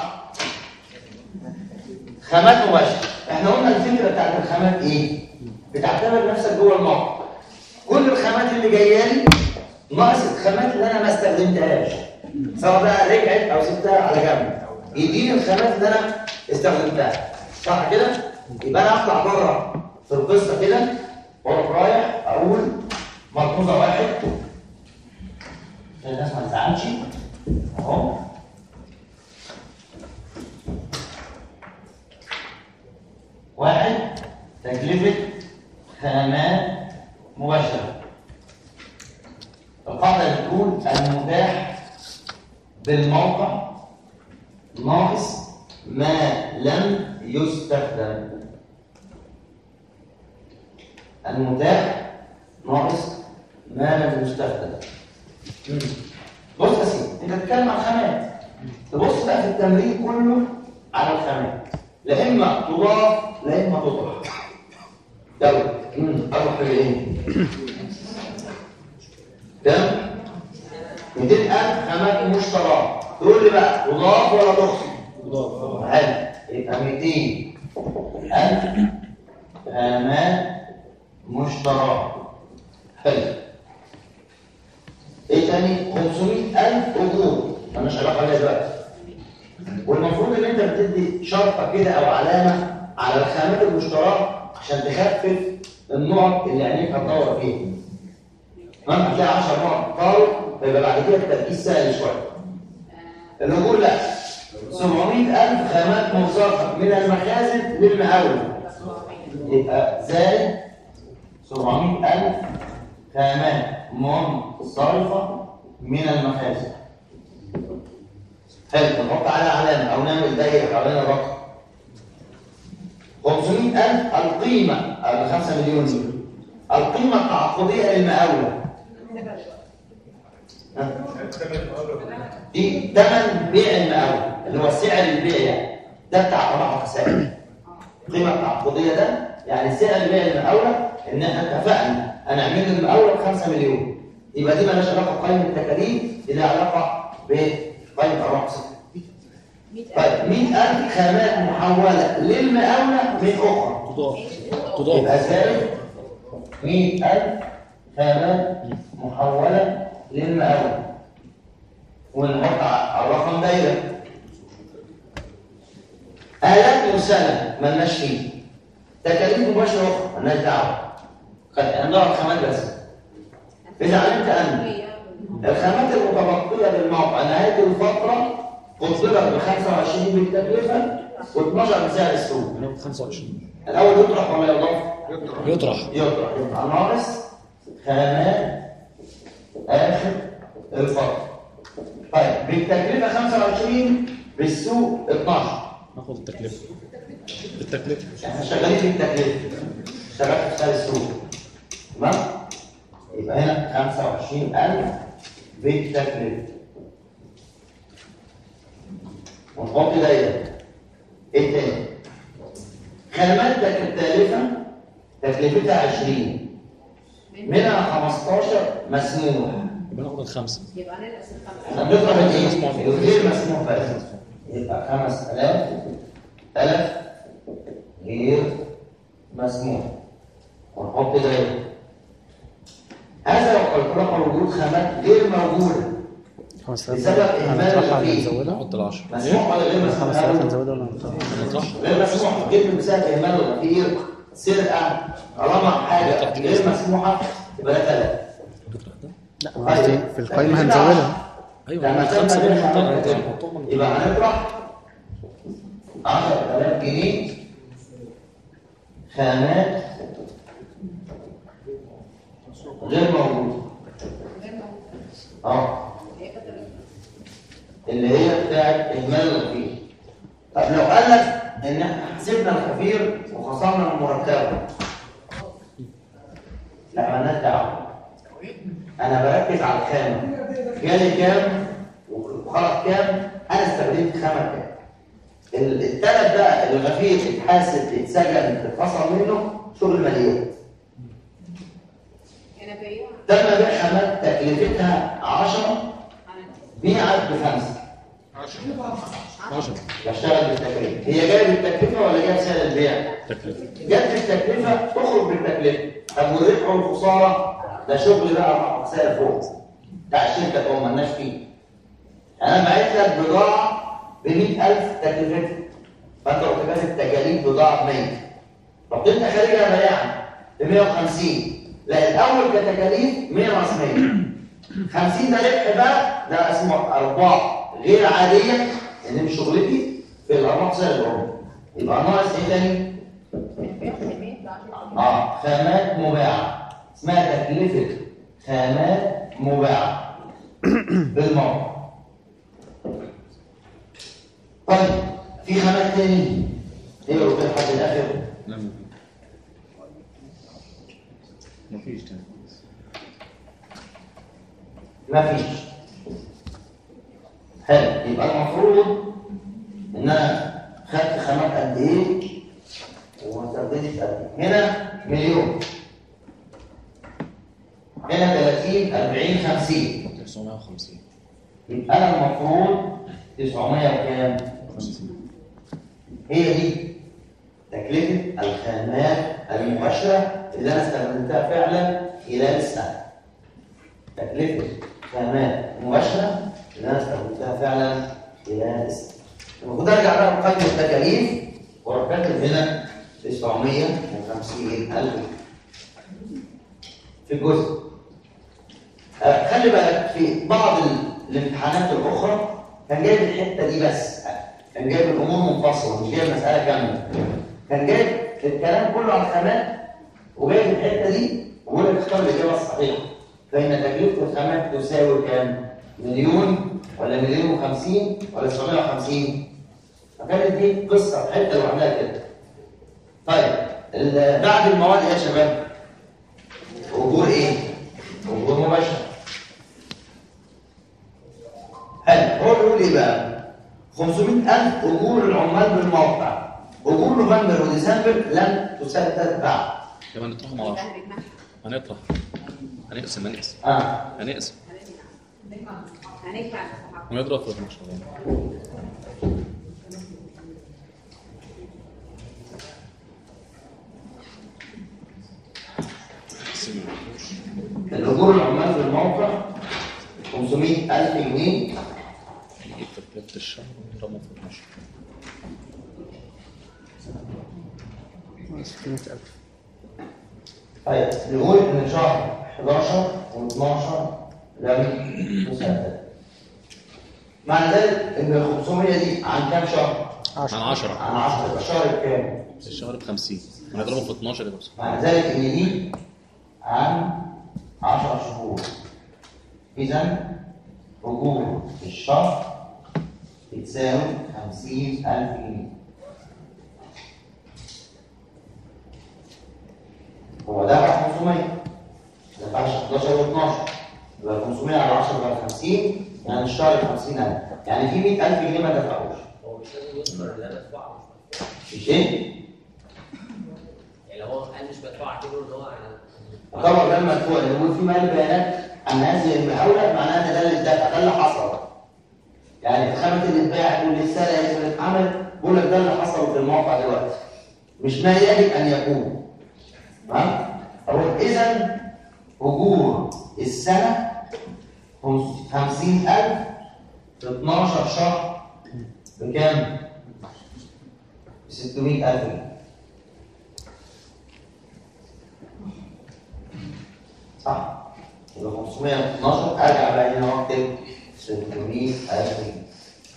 خامات مباشره احنا قلنا الفكره بتاعت الخامات ايه بتعتبر نفسك جوه الموقع كل الخامات اللي جايه لي ناقص الخامات اللي انا ما استخدمتهاش سواء بقى رجعت او سبتها على جنب يديني الخامات اللي انا استخدمتها صح كده يبقى انا اطلع بره في القصه كده واروح رايح اقول ملحوظه واحد عشان الناس ما تزعلش اهو واحد تكلفه خامات مباشره القاعده بتقول المتاح بالموقع ناقص ما لم يستخدم المتاح ناقص ما لم يستخدم مم. بص يا سيدي انت بتتكلم عن خامات تبص بقى في التمرين كله على الخامات لا اما تضاف لا اما تطرح دولة امم اروح ايه كم 200000 خامات مشتراه تقول لي بقى تضاف ولا تخصم مضاف حلو يبقى 200000 خامات مشتراه حلو ايه تاني 500000 اجور مالناش علاقه بيها دلوقتي والمفروض ان انت بتدي شرطه كده او علامه على الخامات المشتراه عشان تخفف النقط اللي عينيك هتدور فيها تمام هتلاقي 10 نقط طاروا فيبقى بعد كده التركيز سهل شويه الاجور لا 700000 خامات موظفه من المخازن للمقاول يبقى زائد 700000 خامات منصرفة من المخازن حلو نحط عليها علامة أو نعمل دايرة حوالين الرقم 500000 القيمة أو 5 مليون دي القيمة التعاقدية للمقاولة ها؟ دي ثمن بيع المقاولة اللي هو سعر البيع يعني ده بتاع طبعا خسائر القيمة التعاقدية ده يعني سعر بيع المقاولة إن احنا اتفقنا هنعمل المقاولة ب 5 مليون يبقى دي مالهاش علاقة بقيمة التكاليف دي لها علاقة بقيمة الرأس طيب 100000 خامات محولة للمقاولة من أخرى تضاف تضاف يبقى زائد 100000 خامات محولة للمقاولة ونحط على الرقم دايرة آلات مرسلة مالناش فيه تكاليف مباشرة أخرى مالناش دعوة هنضرب خامات بس إذا علمت أن الخامات المتبقية بالموقع نهاية الفترة قدرت ب 25 بالتكلفة و12 بسعر السوق 25 الأول يطرح ولا يضاف؟ يطرح يطرح يبقى ناقص خامات آخر الفترة طيب بالتكلفة 25 بالسوق 12 ناخد التكلفه التكلفه احنا شغالين في التكلفة اشتغلت في سعر السوق تمام؟ يبقى هنا 25000 بالتكلفة ونحط دايرة ايه تاني؟ خامات التالفة تكلفتها 20 منها 15 مسموح يبقى ناخد الخمسه يبقى ننقص الخمسة احنا بنطرح الايه؟ مسموح. غير مسموح بس يبقى 5000 1000 غير مسموح ونحط دايره هذا لو قلت لك وجود خامات غير موجوده 5000 بسبب إهمال هنطرحها ولا الفقير. نزودها؟ نحط العشرة مسموح ولا غير مسموح؟ 5000 هنزودها ولا نطرحها؟ نطرحها غير مسموح جبت بسبب اهمال الفقير سرقه طالما حاجه غير مسموحه يبقى ده ثلاث لا أنا قصدي في القائمة هنزودها ايوه لما احنا الخمسه تبقى دول دي نحطها حاجة نحطهم يبقى هنطرح 10000 جنيه خامات غير موجودة اه اللي هي بتاعت اهمال الخفير طب لو قال لك ان احنا حسبنا الخفير وخصمنا من مرتبه لا مالناش دعوه انا بركز على الخامه جالي كام وخرج كام انا استخدمت خامه كام ال- التلات بقى الغفير اتحاسب اتسجن اتفصل منه شغل ماليات انا بيع تم بيع خامات تكلفتها 10 بيعت بخمسه 10 بشتغل بالتكلفه هي جايه بالتكلفه ولا جايه بسعر البيع؟ تكلفة جت بالتكلفه تخرج بالتكلفه طب والربح والخساره ده شغل بقى مع سعر فوق بتاع الشركه اللي ما لناش فيه انا بعت لك بضاعه ب 100000 تكلفتها فانت رحت كاتب تكاليف بضاعه ب 100 رحت انت خارجها بياعا ب 150 لا الاول كتكاليف 100 ناقص 100 50 ده ربح بقى ده اسمه ارباح غير عاديه اللي مش شغلتي في الارباح سعر العمله يبقى ناقص ايه تاني؟ البيع كمية ب 10 اه خامات مباعة اسمها تكلفة خامات مباعة بالموقع طيب في خامات تاني اقروا كده لحد الاخر لا مفيش مفيش تاني مفيش حلو يبقى المفروض ان انا خدت خامات قد ايه وما استخدمتش قد ايه هنا مليون هنا 30 40 50 950 يبقى انا المفروض 900 وكام 50 هي دي تكلفة الخامات المباشرة اللي أنا استخدمتها فعلا خلال السنة. تكلفة خامات مباشرة اللي أنا استخدمتها فعلا خلال السنة. المفروض أرجع بقى لقائمة التكاليف وأروح كاتب هنا 950 ألف في الجزء. آه، خلي بالك في بعض ال- الامتحانات الأخرى كان جايب الحتة دي بس كان جايب الأمور منفصلة مش جايب مسألة كاملة كان جايب الكلام كله عن الخامات وجايب الحتة دي ويقول لك اختار الإجابة الصحيحة فإن تكلفة الخامات تساوي كام؟ مليون ولا مليون وخمسين ولا 750 فكانت دي قصة حتة لوحدها كده طيب ال- بعد المواد إيه يا شباب أجور إيه؟ أجور مباشرة حلو هو بيقول ايه بقى 500000 اجور العمال بالموقع اجور نوفمبر وديسمبر لم تسدد بعد يبقى نطرحهم على 10 هنطرح هنقسم هنقسم اه هنقسم هنجمع ونضرب في 12 الاجور العمال بالموقع 500000 جنيه نجيب تكلفة الشهر ونضربهم في 12 600000 طيب نقول ان شهر 11 و12 لم تسدد معنى ذلك ان ال 500 دي عن كام شهر؟ عن 10 عن 10 يبقى الشهر بكام؟ الشهر ب 50 ونضربهم في 12 يبقى بصفر. معنى ذلك ان دي عن 10 شهور اذا اجور في الشهر بتساوي 50000 جنيه هو ده بقى 500 ده بقى 11 و12 يبقى 500 على 10 يبقى 50 يعني الشهر ب 50000 يعني في 100000 جنيه ما دفعوش هو مش لازم يذكر اللي انا بدفعه مش ايه؟ يعني لو هو قال مش بدفعه اعتبره ان هو طبعا ده المدفوع اللي بيقول في مال بيانات عن هذه المقاولة معناها ان ده اللي اتدفع ده اللي حصل يعني الخامة اللي اتباعت والرسالة اللي اتعمل بيقول لك ده اللي حصل في الموقع دلوقتي مش ما يجب ان يكون تمام؟ أقول إذا أجور السنة 50000 في 12 شهر بكام؟ ب 600000 جنيه صح؟ يبقى 512 ارجع بقى هنا واكتب 600000 جنيه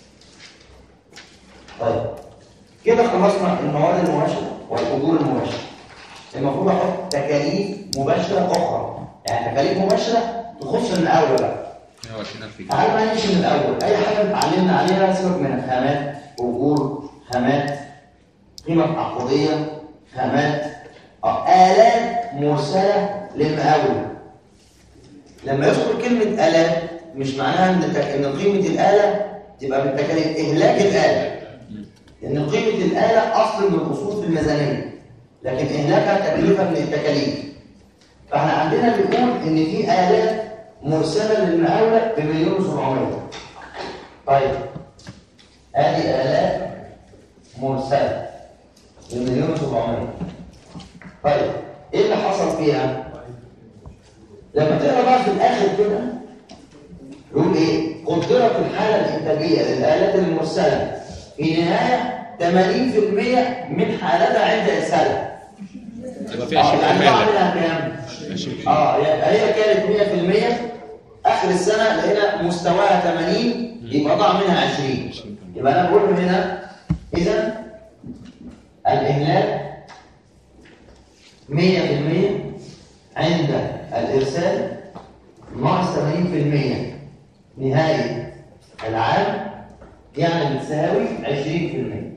طيب كده خلصنا المواد المباشره والاجور المباشره المفروض احط تكاليف مباشره اخرى يعني تكاليف مباشره تخص المقاوله بقى 120000 جنيه تعال بقى نمشي من الاول اي حاجه اتعلمنا عليها سيبك من الخامات اجور خامات قيمه تعاقديه خامات آه، الات مرسله للمقاول لما يذكر كلمه الات مش معناها ان تك- ان قيمه الاله تبقى بالتكاليف اهلاك الاله ان قيمه الاله اصل من الاصول في الميزانيه لكن اهلاكها تكلفه من التكاليف فاحنا عندنا بنقول ان في الات مرسله للمقاوله بمليون و700 طيب ادي الات مرسله بمليون و700 طيب ايه اللي حصل فيها لما تقرا بقى في الاخر كده يقول ايه قدرت الحاله الانتاجيه للالات المرسله في نهايه 80% من حالتها عند ارسالها يبقى في آه، 20% يعني لا. بعملها كام 20% اه يبقى هي كانت 100% اخر السنه لقينا مستواها 80 يبقى ضاع منها 20 يبقى انا بقول هنا اذا الاهلاك 100% عند الارسال ناقص 80% نهايه العام يعني بتساوي 20%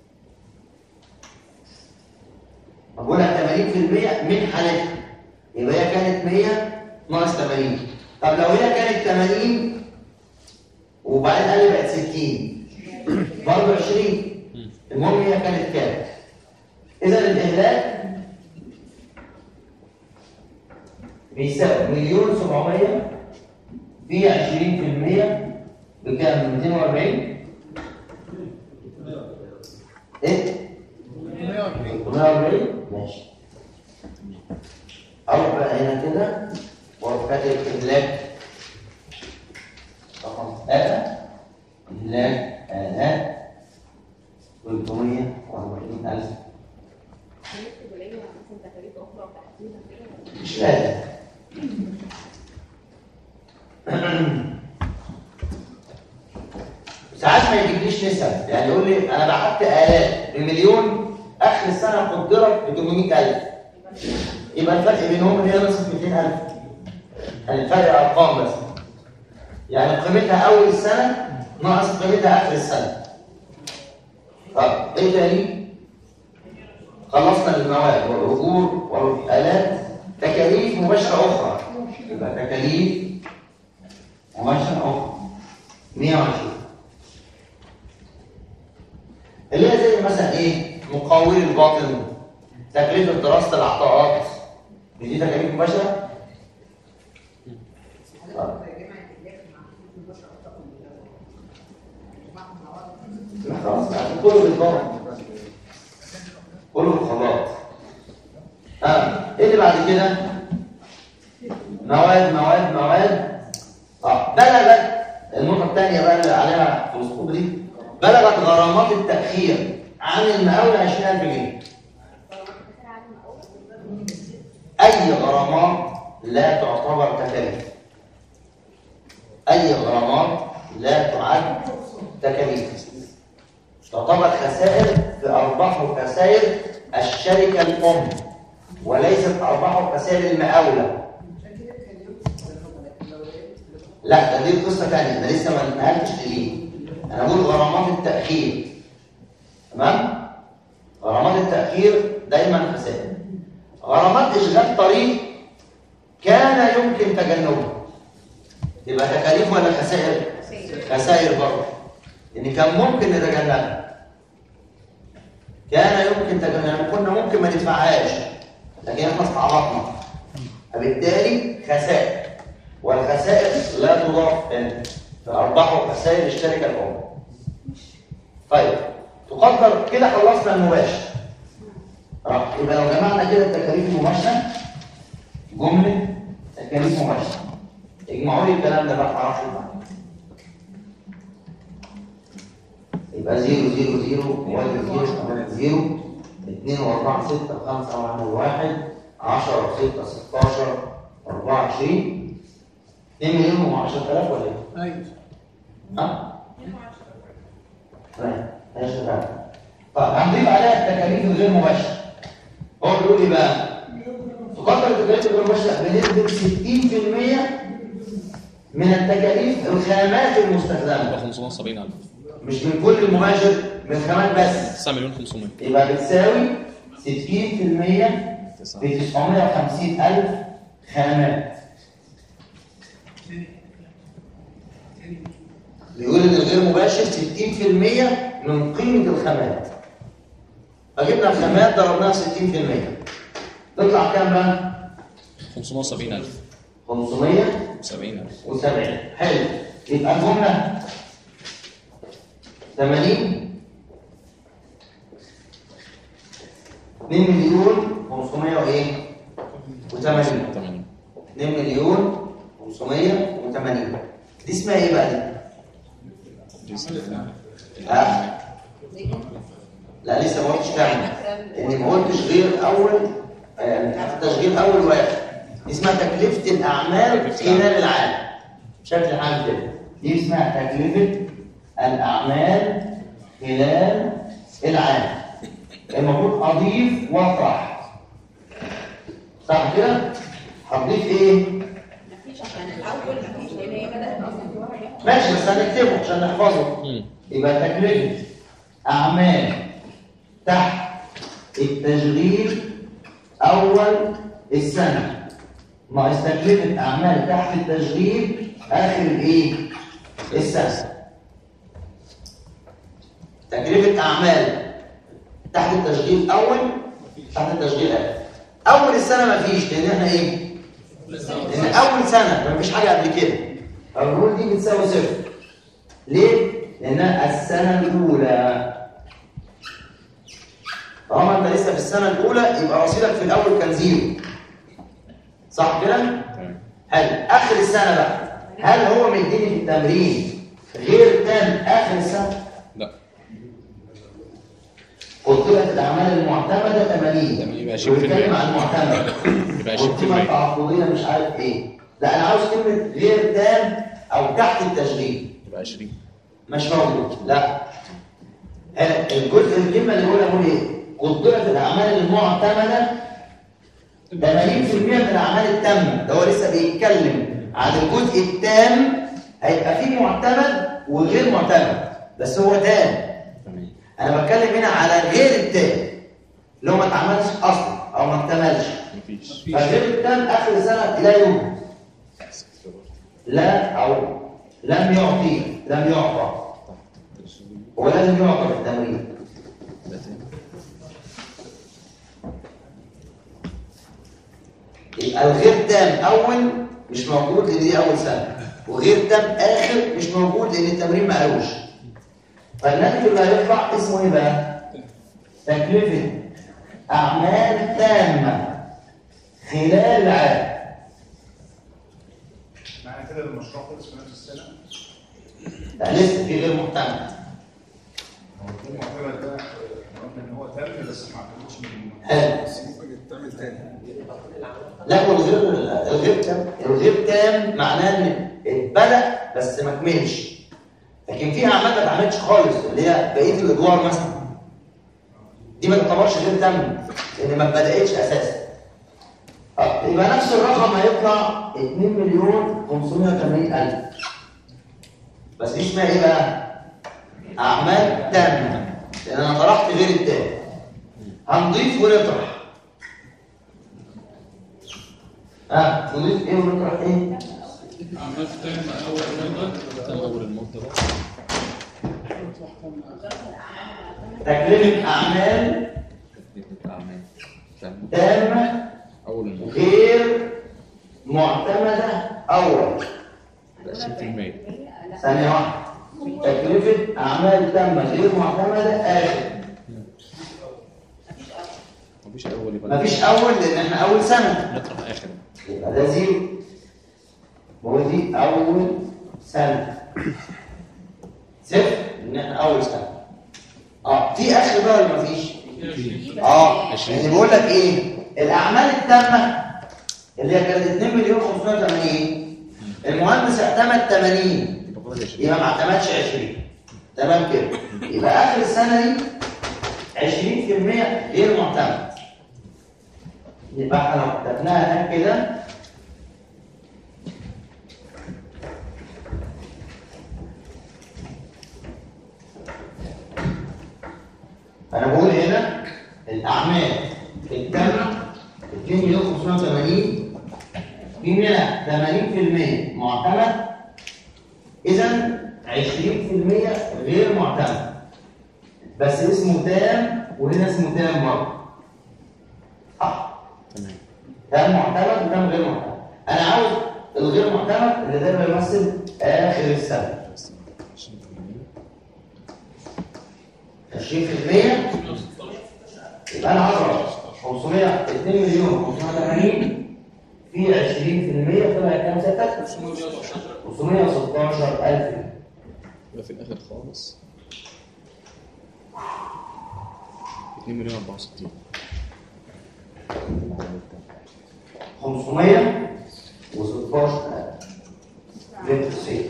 بقولها 80% من حالتها يبقى هي كانت 100 ناقص 80 طب لو هي كانت 80 وبعدين قال لي بقت 60 برضه 20 المهم هي كانت كام اذا الاهلاك بيساوي مليون 700 في 20% بكام 240 ايه 140 ماشي اروح بقى هنا كده واروح كاتب املاك رقم ثلاثة املاك آلاف 340000 نكتب ليه مثلا تكاليف اخرى وتحديدا كده مش لازم ساعات ما يجيبليش نسب يعني يقول لي انا بعت آلاف بمليون اخر السنه قدرت ب 800000 يبقى الفرق بينهم ان هي نصف 200000 يعني الفرق ارقام بس يعني قيمتها اول السنه ناقص قيمتها اخر السنه طب ايه تاني خلصنا المواد والاجور والالات تكاليف مباشره اخرى يبقى تكاليف مباشره اخرى 120 اللي هي زي مثلا ايه مقاول الباطن تكلفه دراسه العطاءات مش دي تكاليف مباشره آه. لا خلاص بقى، كله بالضبط كله بالخلاط اه ايه اللي بعد كده مواد مواد مواد اه بلغت النقطه الثانيه بقى اللي عليها في الاسقوط دي بلغت غرامات التاخير عن المقاول 20000 جنيه اي غرامات لا تعتبر تكاليف اي غرامات لا تعد تكاليف تعتبر خسائر في ارباح وخسائر الشركه الام وليست ارباح وخسائر المقاوله لا ده دي قصه ثانيه ده لسه ما نقلتش ليه انا بقول غرامات التاخير تمام غرامات التاخير دايما خسائر غرامات اشغال طريق كان يمكن تجنبها يبقى تكاليف ولا خسائر خسائر برضه ان كان ممكن نتجنبها كان يمكن تجنبها كنا ممكن ما ندفعهاش لكن احنا استعبطنا فبالتالي خسائر والخسائر لا تضاف في ارباح وخسائر الشركه الام طيب تقدر كده خلصنا المباشر آه، يبقى لو جمعنا كده التكاليف المباشره جمله تكاليف مباشره اجمعوا لي الكلام ده بقى معرفش بقى يبقى 0 0 0 1 0 0 2 و4 6 و5 و1 1 10 و6 16 24 2 مليون و10000 ولا ايه؟ ايوه ها؟ طيب ماشي بقى طب هنضيف عليها التكاليف الغير مباشره هو بيقول لي بقى تقدر التكاليف الغير مباشره بنسبه 60% من التكاليف الخامات يبقى المستخدمه 570000 مش من كل المباشر من الخامات بس 9 مليون 500 يبقى بتساوي 60% ب 950000 خامات بيقول ان الغير مباشر 60% من قيمة الخامات فجبنا الخامات ضربناها 60% تطلع كام بقى؟ 570000 570 70000 حلو يبقى الجملة 80 2 مليون 500 وايه؟ و80 80 2 مليون 580 دي اسمها ايه بقى دي؟ دي اسمها ها؟ لا لسه ما قلتش كامل اني ما قلتش غير اول يعني تحت تشغيل اول واحد دي اسمها تكلفه الاعمال خلال العام بشكل عام كده دي اسمها تكلفه الاعمال خلال العام المفروض اضيف واطرح صح كده هتضيف ايه مفيش عشان الاول مفيش لان هي بدات اصلا في ورا جاي. ماشي بس هنكتبه عشان نحفظه مم. يبقى تكلفة أعمال تحت التشغيل أول السنة ناقص تكلفة أعمال تحت التشغيل آخر الإيه؟ السنة تكلفة أعمال تحت التشغيل أول تحت التشغيل آخر أول السنة مفيش لأن إحنا إيه؟ لأن أول سنة مفيش حاجة قبل كده الرول دي بتساوي صفر ليه؟ لأنها السنة الأولى طالما أنت لسه في السنة الأولى يبقى رصيدك في الأول كان زيرو صح كده؟ تمام حلو آخر السنة بقى هل هو مديني في التمرين غير تام آخر السنة؟ لا قلت لك الأعمال المعتمدة 80 تمام، يبقى 20%. وبنتكلم عن المعتمد يبقى والقيمة 20% التعاقدية مش عارف إيه لا أنا عاوز كلمة غير تام أو تحت التشغيل يبقى 20 مش موجود لا آه، الجزء الكلمه اللي بقولها بقول ايه قدرة الاعمال المعتمده 80% من الاعمال التامه ده هو لسه بيتكلم عن الجزء التام هيبقى فيه معتمد وغير معتمد بس هو تام تمام انا بتكلم هنا على غير التام اللي هو ما اتعملش اصلا او ما اكتملش مفيش فغير التام اخر سنه لا يوجد لا او لم يعطي لم يعطى هو لازم يعطى في التمرين يبقى الغير تام اول مش موجود لان دي اول سنه وغير تام اخر مش موجود لان التمرين ما قالوش فالناتج اللي هيطلع اسمه ايه بقى تكلفه اعمال تامه خلال العام معنى كده المشروع خلص في نفس السنه لا لسه في غير محتمل هو الدكتور معتمد ده احنا قلنا ان هو تم بس ما اعتمدش من حلو تعمل تاني لا والغير الغير تام الغير تام معناه ان اتبدا بس ما كملش لكن في اعمال ما اتعملتش خالص اللي هي بقيه الادوار مثلا دي ما تعتبرش غير تام لان ما بداتش اساسا آه، يبقى نفس الرقم هيطلع 2 مليون 580 الف بس دي اسمها ايه بقى اعمال تامه لان انا طرحت غير التام هنضيف ونطرح ها نضيف ايه ونطرح ايه عملت تاني اول مده تم اول المده تكلفه اعمال تكلفه اعمال تم تامه اول المده غير معتمده اول يبقى 60% ثانيه واحده تكلفه اعمال تامه غير معتمده اخر مفيش اول يبقى مفيش اول لان احنا اول سنه نطرح اخر يبقى ده زيرو ودي اول سنه صفر ان احنا اول سنه اه في اخر بقى ولا مفيش اه عشرين. يعني بقول لك ايه الاعمال التامه اللي هي كانت 2 مليون 580 المهندس اعتمد 80 يبقى فاضل 20 يبقى ما اعتمدش 20 تمام كده يبقى اخر السنه دي 20% غير معتمد يبقى احنا لو كتبناها هناك كده انا بقول هنا الاعمال التامه 2 مليون 580 في منها 80% معتمد اذا 20% غير معتمد بس اسمه تام وهنا اسمه تام برضه صح تمام تام معتمد وتام غير معتمد انا عاوز الغير معتمد اللي ده بيمثل اخر السنه 20% يبقى انا هضرب 500 2 مليون 580 في 20% طلع كام ستة؟ 516000 يبقى في الاخر خالص 2 مليون 64 516 بنت السيد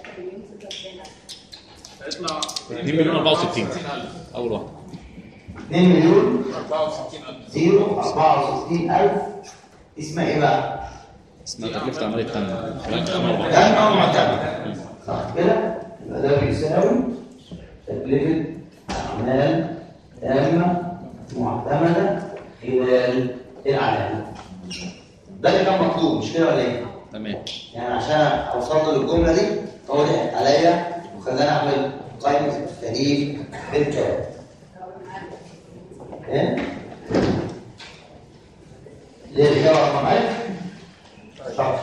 2 مليون 64 اول واحد 2 مليون 0 64000 اسمها ايه بقى؟ اسمها تكلفه عمليه تامه تمام ده نوع معتمد صح كده؟ يبقى ده بيساوي تكلفة أعمال تامة معتمدة خلال العالم ده اللي كان مطلوب مش كده ولا ايه؟ تمام يعني عشان اوصل للجمله دي هو ضحك عليا وخلاني اعمل قائمه التاريخ بالكامل. ايه؟ ليه الاجابه رقم الف؟ شرط.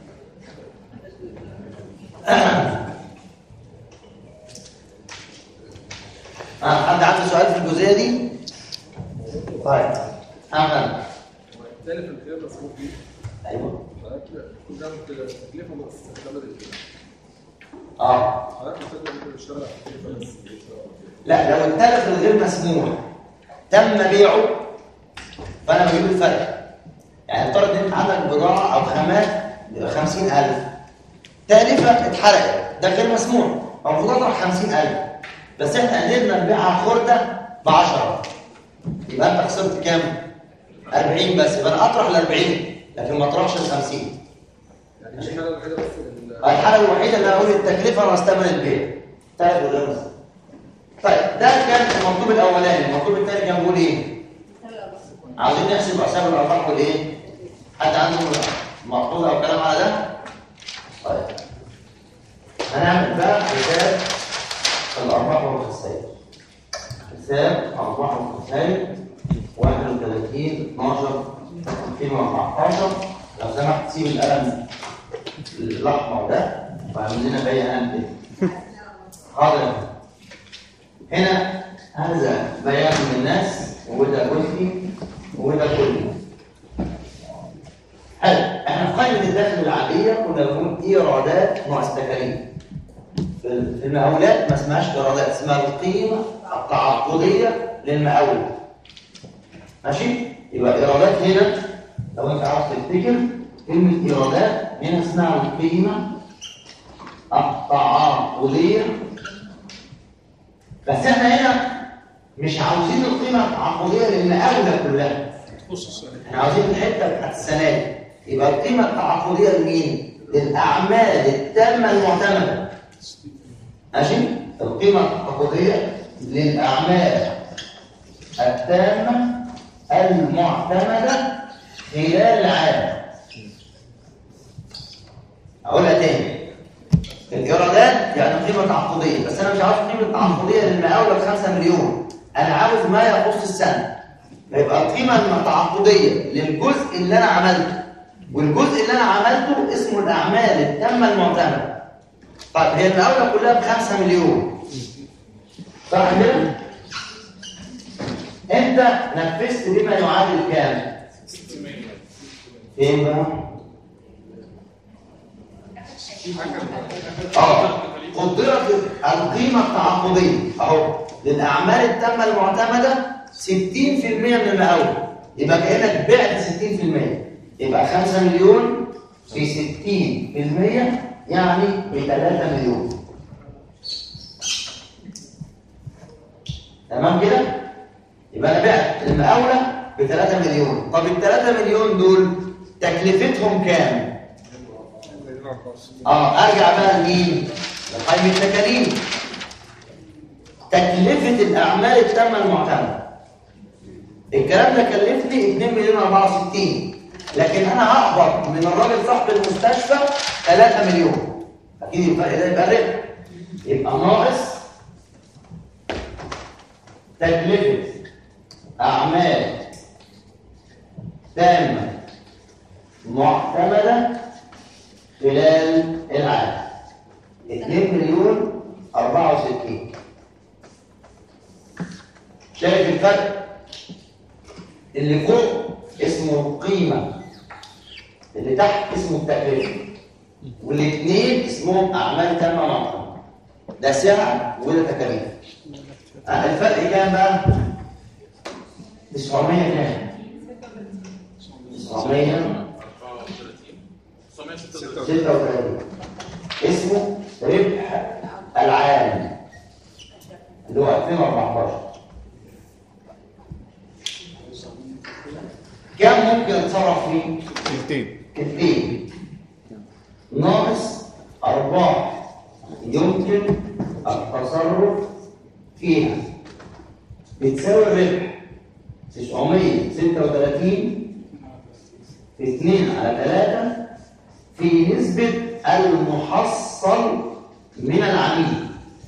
آه، حد عنده سؤال في الجزئيه دي؟ طيب احمد تالف الخيار مسموح بيه ايوه حضرتك كل ده تكلفه بس استخدام الخيار اه حضرتك بتقدر ممكن تشتغل على التكلفه بس لا لو التلف الغير مسموح تم بيعه فانا بجيب الفرق يعني افترض ان انت عندك بضاعه او خامات ب 50000 تالفه اتحرقت ده غير مسموح المفروض اطرح 50000 بس احنا قدرنا نبيعها خرده ب 10 يبقى انت خسرت كام؟ 40 بس يبقى انا اطرح ال 40 لكن ما اطرحش ال 50 يعني دي الحاله الوحيده بس ال- الحاله الوحيده اللي هقول التكلفه ناقص ثمن البيع تلف وغير مسموح طيب ده كان المطلوب الاولاني المطلوب الثاني كان بيقول ايه؟ عاوزين نحسب حساب الارباح والايه؟ حد عنده ملحوظه او كلام على ده؟ طيب هنعمل بقى حساب الارباح والخسائر حساب ارباح وخسائر 31 12 2014 لو سمحت سيب القلم الاحمر ده واعمل لنا بيان كده حاضر هنا هذا بيان من الناس وده جزئي وده كلي حلو احنا في قائمه الدخل العاديه كنا بنقول ايرادات ناقص تكاليف في في المقاولات ما اسمهاش ايرادات اسمها القيمه التعاقديه للمقاول ماشي يبقى ايرادات هنا لو انت عاوز تفتكر كلمه ايرادات هنا اسمها القيمه التعاقديه بس احنا هنا مش عاوزين القيمه التعاقديه للمقاوله كلها احنا عاوزين الحته بتاعت السنه دي يبقى القيمه التعاقديه لمين؟ للاعمال التامه المعتمده ماشي؟ القيمه التعاقديه للاعمال التامه المعتمده خلال العام اقولها تاني الايرادات يعني قيمه تعاقديه بس انا مش عاوز قيمه تعاقديه للمقاوله ب 5 مليون انا عاوز ما يخص السنه فيبقى القيمه التعاقديه للجزء اللي انا عملته والجزء اللي انا عملته اسمه الاعمال التامه المعتمده طيب هي المقاوله كلها ب 5 مليون صح كده انت نفذت بما يعادل كام فين بقى اه قدرت القيمة التعاقدية اهو للأعمال التامة المعتمدة 60% من المقاول يبقى كأنك بعت 60% يبقى 5 مليون في 60% يعني ب 3 مليون تمام كده؟ يبقى انا بعت المقاولة ب 3 مليون طب ال 3 مليون دول تكلفتهم كام؟ اه ارجع بقى لمين لقائمه التكاليف تكلفه الاعمال التامه المعتمده الكلام ده كلفني 2 مليون 64 لكن انا هقبض من الراجل صاحب المستشفى 3 مليون اكيد الفرق ده يبقى ربح يبقى ناقص تكلفة أعمال تامة معتمدة خلال العام 2 مليون 64 شايف الفرق اللي فوق اسمه القيمة اللي تحت اسمه التكلفة والاثنين اسمهم أعمال تامة معتمدة ده سعر وده تكاليف آه، الفرق كام بقى؟ 900 كام؟ 900 36 اسمه ربح العام اللي هو 2014 كم ممكن اتصرف فيه؟ تلتين كتير ناقص أرباح يمكن التصرف فيها بتساوي الربح 936 في 2 على 3 في نسبة المحصل من العميل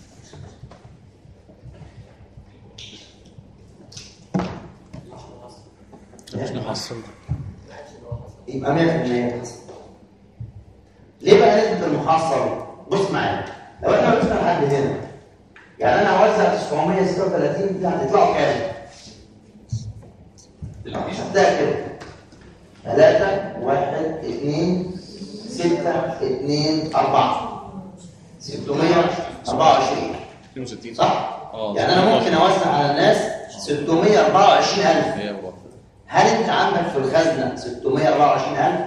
مش نحصل يبقى 100% محصل ليه بقى نسبة المحصل؟ بص معايا لو احنا وقفنا لحد هنا يعني انا هوزع 936 دي هتطلعوا كام؟ مش هتلاقي كده 3 1 2 6 2 4 624 62 صح؟ اه يعني انا ممكن اوزع على الناس 624000 هي أربعة. هل انت عندك في الخزنه 624000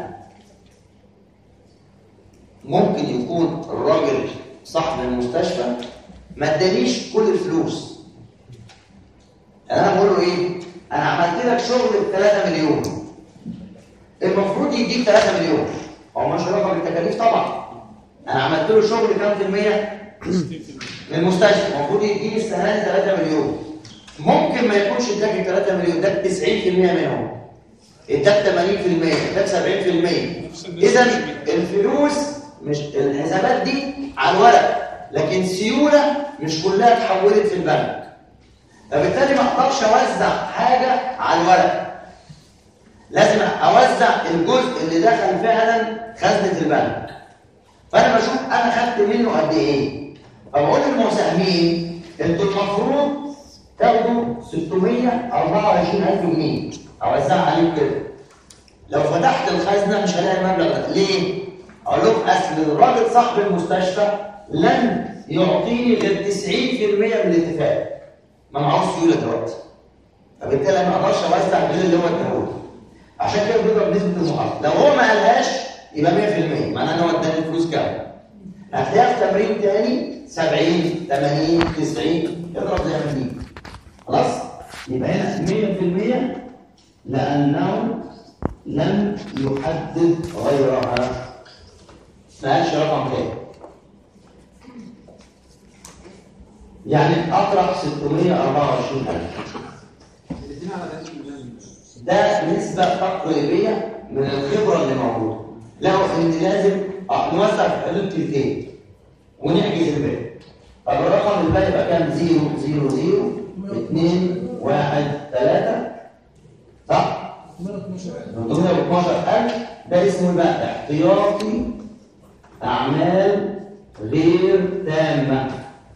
ممكن يكون الراجل صاحب المستشفى ما ادانيش كل الفلوس يعني انا بقول له ايه انا عملت لك شغل ب 3 مليون المفروض يديك 3 مليون هو مش علاقه بالتكاليف طبعا انا عملت له شغل كام في الميه من المستشفى المفروض يديني السنه دي 3 مليون ممكن ما يكونش اداك ال 3 مليون اداك 90% منهم اداك 80% اداك 70% اذا الفلوس مش الحسابات دي على الورق لكن سيوله مش كلها اتحولت في البنك فبالتالي ما اقدرش اوزع حاجه على الورق لازم اوزع الجزء اللي دخل فعلا خزنه البنك فانا بشوف انا خدت منه قد ايه فبقول للمساهمين انتوا المفروض تاخدوا 624000 جنيه اوزعها عليكم كده لو فتحت الخزنه مش هلاقي المبلغ ده ليه اقول لهم اصل الراجل صاحب المستشفى لن يعطيني غير 90% من الاتفاق ما معهوش سيوله دلوقتي فبالتالي أنا ما اقدرش اوزع غير اللي هو اداهولي عشان كده بيضرب نسبه المحافظه لو هو ما قالهاش يبقى 100% معناه ان هو اداني الفلوس كام هتلاقيها في تمرين تاني 70 80 90 اضرب زي ما تيجي خلاص يبقى هنا 100% لانه لم يحدد غيرها ما قالش رقم تاني يعني اطرح 624000 الاثنين على نفس الميزان ده نسبة تقريبية من الخبرة اللي موجودة لو ان لازم آه، نوزع في حدود تلتين ونحجز الباقي طب الرقم الباقي يبقى كام 0 0 0 2 1 3 صح؟ 312000 ده اسمه بقى احتياطي أعمال غير تامة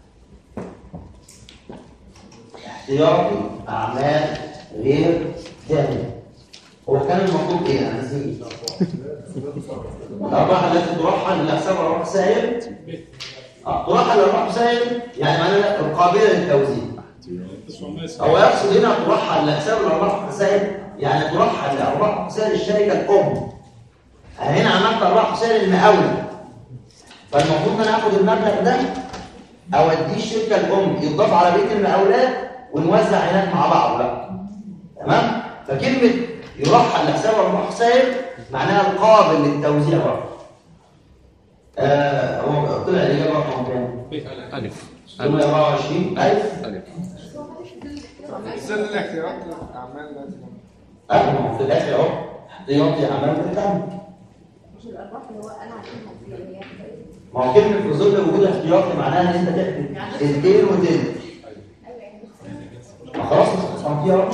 احتياطي أعمال غير تامة هو كان المطلوب ايه انا نسيت الارباح التي ترحل لحساب ارباح سائل اه ترحل لارباح سائل يعني معناها القابله للتوزيع هو يقصد هنا ترحل لحساب الارباح سائل يعني ترحل لارباح سائل الشركه الام انا هنا عملت ارباح سائل المقاوله فالمفروض ان انا اخد المبلغ ده اوديه الشركه الام يضاف على بيت المقاولات ونوزع هناك مع بعض بقى تمام فكلمه يرحل لحساب ارباح سائل معناها القابل للتوزيع برضه آه هو طلع الاجابه رقم كام؟ ألف 624000 ألف سن الاختيارات الاعمال لازم أه في الاخر اهو احتياطي اعمال بالتم مش الارباح اللي هو قال عليها دي اللي هي ما هو كلمه في ظل وجود احتياطي معناها ان انت تحكي تلتين وتلت ايوه يعني ما دي اهو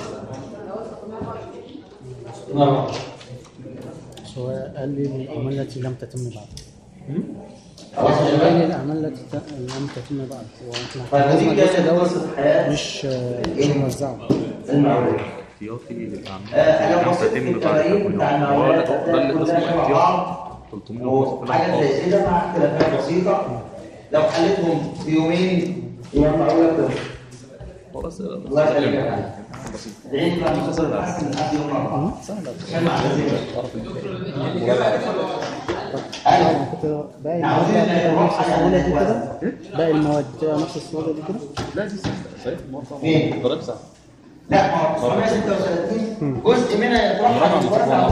نعم. بس هو قال لي الاعمال التي لم تتم بعد خلاص يا قال لي شباب الاعمال التي ت- لم تتم بعد واحنا طيب حفظنا ودي الجزء كانت دوت قصه الحياه مش مش موزعه المعولات احتياطي للاعمال آه، انا لم بصيت في تتم بعد التمارين بتاع المعولات ده هتلاقي اللي كلها اسمه شبه احتياطي بعض 300 وحاجات زي كده مع اختلافات بسيطه لو حلتهم في يومين يبقى المعولة بتخلص هو بس الله يخليك يا حاج. العين بقى مختصر احسن من حد يوم مرة. كان مع الذين. انا أيوة. كنت باقي عاوزين المواد نروح نفس حاجة السهوله دي كويسة. كده باقي المواد بتبقى نفس السهوله دي كده لا دي سهله صحيح موافق مين؟ ضرب سهل لا ما هو 936 جزء منها يتوقع